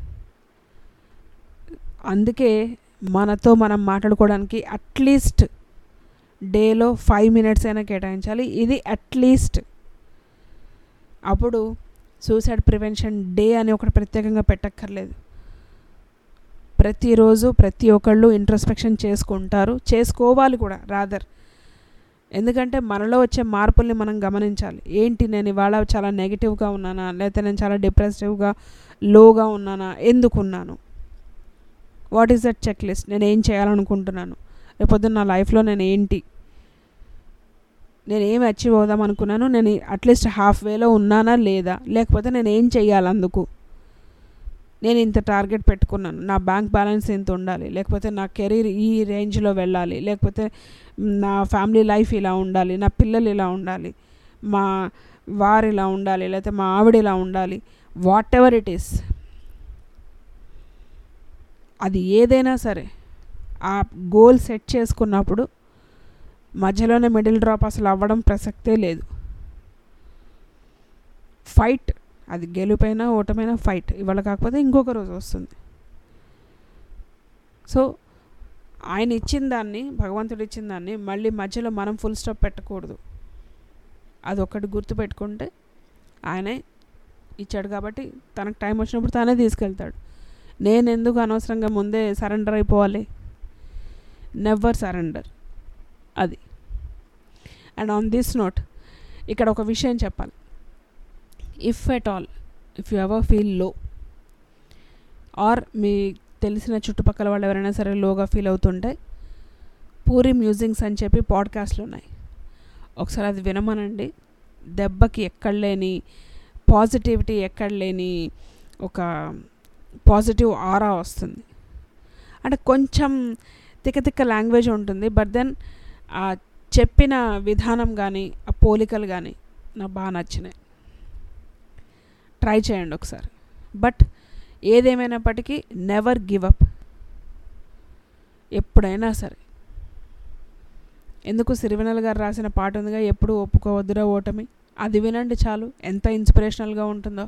Speaker 3: అందుకే మనతో మనం మాట్లాడుకోవడానికి అట్లీస్ట్ డేలో ఫైవ్ మినిట్స్ అయినా కేటాయించాలి ఇది అట్లీస్ట్ అప్పుడు సూసైడ్ ప్రివెన్షన్ డే అని ఒకటి ప్రత్యేకంగా పెట్టక్కర్లేదు ప్రతిరోజు ప్రతి ఒక్కళ్ళు ఇంట్రస్పెక్షన్ చేసుకుంటారు చేసుకోవాలి కూడా రాదర్ ఎందుకంటే మనలో వచ్చే మార్పుల్ని మనం గమనించాలి ఏంటి నేను ఇవాళ చాలా నెగిటివ్గా ఉన్నానా లేకపోతే నేను చాలా డిప్రెసివ్గా లోగా ఉన్నానా ఎందుకు ఉన్నాను what is that check list నేను ఏం చేయాలనుకుంటున్నాను రేపొద్దున నా లైఫ్లో నేను ఏంటి నేను ఏం అచీవ్ అవుదాం అనుకున్నాను నేను అట్లీస్ట్ హాఫ్ వేలో ఉన్నానా లేదా లేకపోతే నేను ఏం చేయాలి అందుకు నేను ఇంత టార్గెట్ పెట్టుకున్నాను నా బ్యాంక్ బ్యాలెన్స్ ఇంత ఉండాలి లేకపోతే నా కెరీర్ ఈ రేంజ్లో వెళ్ళాలి లేకపోతే నా ఫ్యామిలీ లైఫ్ ఇలా ఉండాలి నా పిల్లలు ఇలా ఉండాలి మా వారు ఇలా ఉండాలి లేకపోతే మా ఆవిడ ఇలా ఉండాలి వాట్ ఎవర్ ఇట్ ఈస్ అది ఏదైనా సరే ఆ గోల్ సెట్ చేసుకున్నప్పుడు మధ్యలోనే మిడిల్ డ్రాప్ అసలు అవ్వడం ప్రసక్తే లేదు ఫైట్ అది గెలుపైనా ఓటమైనా ఫైట్ ఇవాళ కాకపోతే ఇంకొక రోజు వస్తుంది సో ఆయన ఇచ్చిన దాన్ని భగవంతుడు ఇచ్చిన దాన్ని మళ్ళీ మధ్యలో మనం ఫుల్ స్టాప్ పెట్టకూడదు అదొక్కటి గుర్తుపెట్టుకుంటే ఆయనే ఇచ్చాడు కాబట్టి తనకు టైం వచ్చినప్పుడు తానే తీసుకెళ్తాడు నేను ఎందుకు అనవసరంగా ముందే సరెండర్ అయిపోవాలి నెవర్ సరెండర్ అది అండ్ ఆన్ దిస్ నోట్ ఇక్కడ ఒక విషయం చెప్పాలి if at all if you ever feel low or మీ తెలిసిన చుట్టుపక్కల వాళ్ళు ఎవరైనా సరే లోగా ఫీల్ అవుతుంటే పూరి మ్యూజింగ్స్ అని చెప్పి పాడ్కాస్ట్లు ఉన్నాయి ఒకసారి అది వినమనండి దెబ్బకి ఎక్కడ లేని పాజిటివిటీ ఎక్కడ లేని ఒక పాజిటివ్ ఆరా వస్తుంది అంటే కొంచెం తిక్క తిక్క లాంగ్వేజ్ ఉంటుంది బట్ దెన్ ఆ చెప్పిన విధానం కానీ ఆ పోలికలు కానీ నాకు బాగా నచ్చినాయి ట్రై చేయండి ఒకసారి బట్ ఏదేమైనప్పటికీ నెవర్ గివ్ అప్ ఎప్పుడైనా సరే ఎందుకు సిరివెనల్ గారు రాసిన పాట ఉందిగా ఎప్పుడు ఒప్పుకోవద్దురా ఓటమి అది వినండి చాలు ఎంత ఇన్స్పిరేషనల్గా ఉంటుందో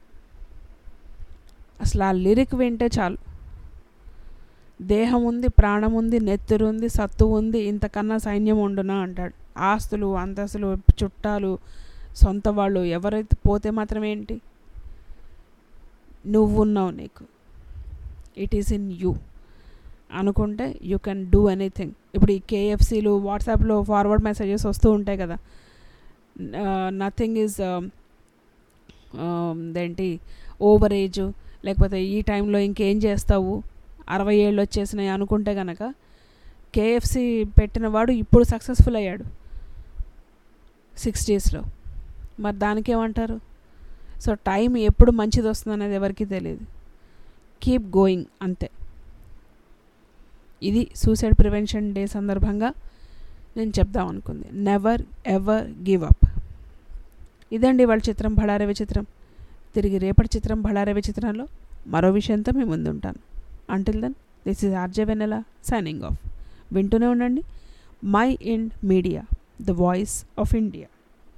Speaker 3: అసలు ఆ లిరిక్ వింటే చాలు దేహం ఉంది ప్రాణం ఉంది నెత్తురు ఉంది సత్తు ఉంది ఇంతకన్నా సైన్యం ఉండునా అంటాడు ఆస్తులు అంతస్తులు చుట్టాలు సొంత వాళ్ళు ఎవరైతే పోతే మాత్రం ఏంటి నువ్వున్నావు నీకు ఇట్ ఈస్ ఇన్ యూ అనుకుంటే యూ కెన్ డూ ఎనీథింగ్ ఇప్పుడు ఈ కేఎఫ్సీలు వాట్సాప్లో ఫార్వర్డ్ మెసేజెస్ వస్తూ ఉంటాయి కదా నథింగ్ ఈజ్ ఏంటి ఓవర్ ఏజ్ లేకపోతే ఈ టైంలో ఇంకేం చేస్తావు అరవై ఏళ్ళు వచ్చేసినాయి అనుకుంటే గనక కేఎఫ్సి పెట్టిన వాడు ఇప్పుడు సక్సెస్ఫుల్ అయ్యాడు సిక్స్టీస్లో మరి దానికి ఏమంటారు సో టైం ఎప్పుడు మంచిది వస్తుంది అనేది ఎవరికీ తెలియదు కీప్ గోయింగ్ అంతే ఇది సూసైడ్ ప్రివెన్షన్ డే సందర్భంగా నేను చెప్దాం అనుకుంది నెవర్ ఎవర్ గివ్ అప్ ఇదండి వాళ్ళ చిత్రం బళారే విచిత్రం తిరిగి రేపటి చిత్రం బళారే విచిత్రంలో మరో విషయంతో మీ ముందు ఉంటాను until then this is RJ Vennela signing off వింటూనే ఉండండి Mind Media the voice of India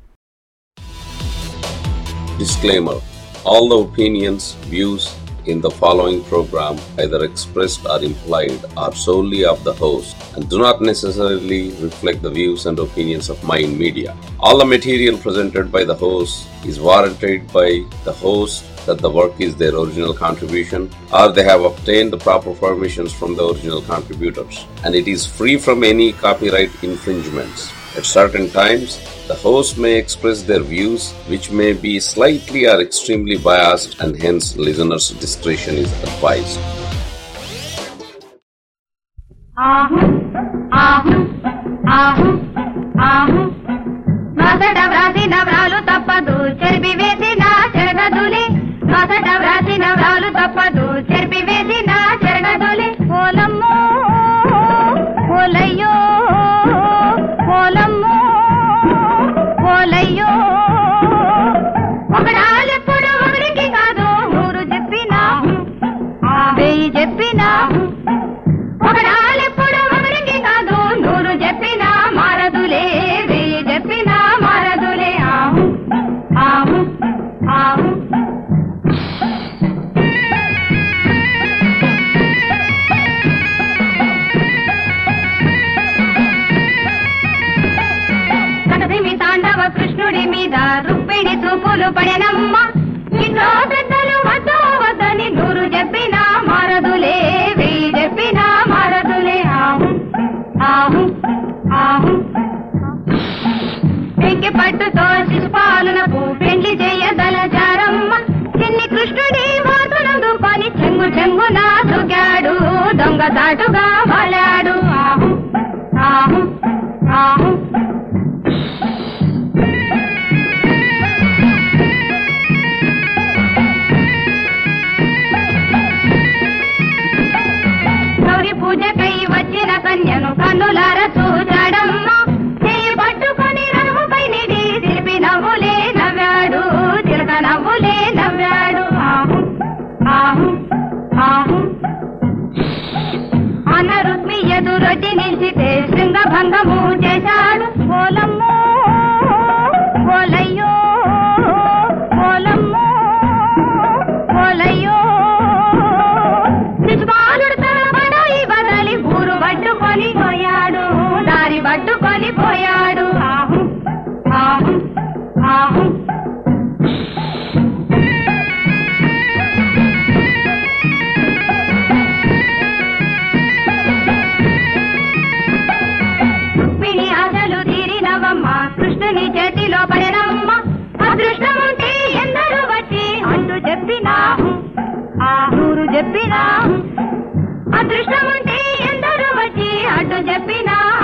Speaker 8: Disclaimer All the opinions, views in the following program, either expressed or implied, are solely of the host and do not necessarily reflect the views and opinions of Mind Media. All the material presented by the host is warranted by the host that the work is their original contribution or they have obtained the proper permissions from the original contributors and it is free from any copyright infringements. At certain times, the host may express their views which may be slightly or extremely biased and hence listeners' discretion is advised.
Speaker 9: ఆహు ఆహు ఆహు ఆహు నొసట వ్రాసిన వ్రాలు తప్పదు చెరిపి వేసిన చెరగదులి నొసట వ్రాసిన వ్రాలు తప్పదు చెరిపి వేసిన చెరగదులి ఓలమ్మో ఓలయ్యో ఓలమ్మో ఓలయ్యో ఒకడాలెప్పుడు ఒకరికి కాదు నూరు చెప్పినా వెయ్యి చెప్పినా ఒకడాలెప్పుడు ఒకరికి కాదు నూరు చెప్పినా మారదులే వెయ్యి చెప్పినా మారదులే ఆహు ఆహు ఆహు కనదిమి తాండవ కృష్ణుడి మీద రుక్మిణి చూపులు పడెనమ్మ ఇంట్లో పెద్దలు వద్దు వద్దని నూరు చెప్పినా మారదులే వెయ్యి చెప్పినా మారదులే ఆహు ఆహు ఆహు పెంకి పట్టుతో శిశుపాలనకు పెండ్లి చేయదలచారమ్మ చిన్ని కృష్ణుడి వాతునందు పని చెంగు చెంగున దూకాడు దొంగ దాటుగా వాలాడు ఆహు ఆహు ఆహు గౌరి పూజకై వచ్చిన కన్యను కన్నులార చూచాడమ్మ చెయ్యి పట్టుకొని రథముపై నిడి తిరిపి నవ్వులే నవ్వాడు తిరగ నవ్వులే నవ్వాడు ఆహు ఆహు ఆహు అన్న రుక్మి ఎదురొడ్డి నిలిచితే శృంగభంగము చేశాడు ఓలమ్మో ఓలయ్యో ఓలమ్మో ఓలయ్యో శిశుపాలుడు తన పడాయి బదలి ఊరు పట్టుకొని పోయాడు దారి పట్టుకొని పోయాడు ఆహు ఆహు ఆహు రుక్మిణి ఆశలు తీరినవమ్మ కృష్ణుని చేతిలో పడినమ్మ అదృష్టముంటే ఎందరూ వచ్చి అంటూ చెప్పినాహు ఆహూరు చెప్పినా అదృష్టముంటే ఎందరూ వచ్చి అడ్డు చెప్పినా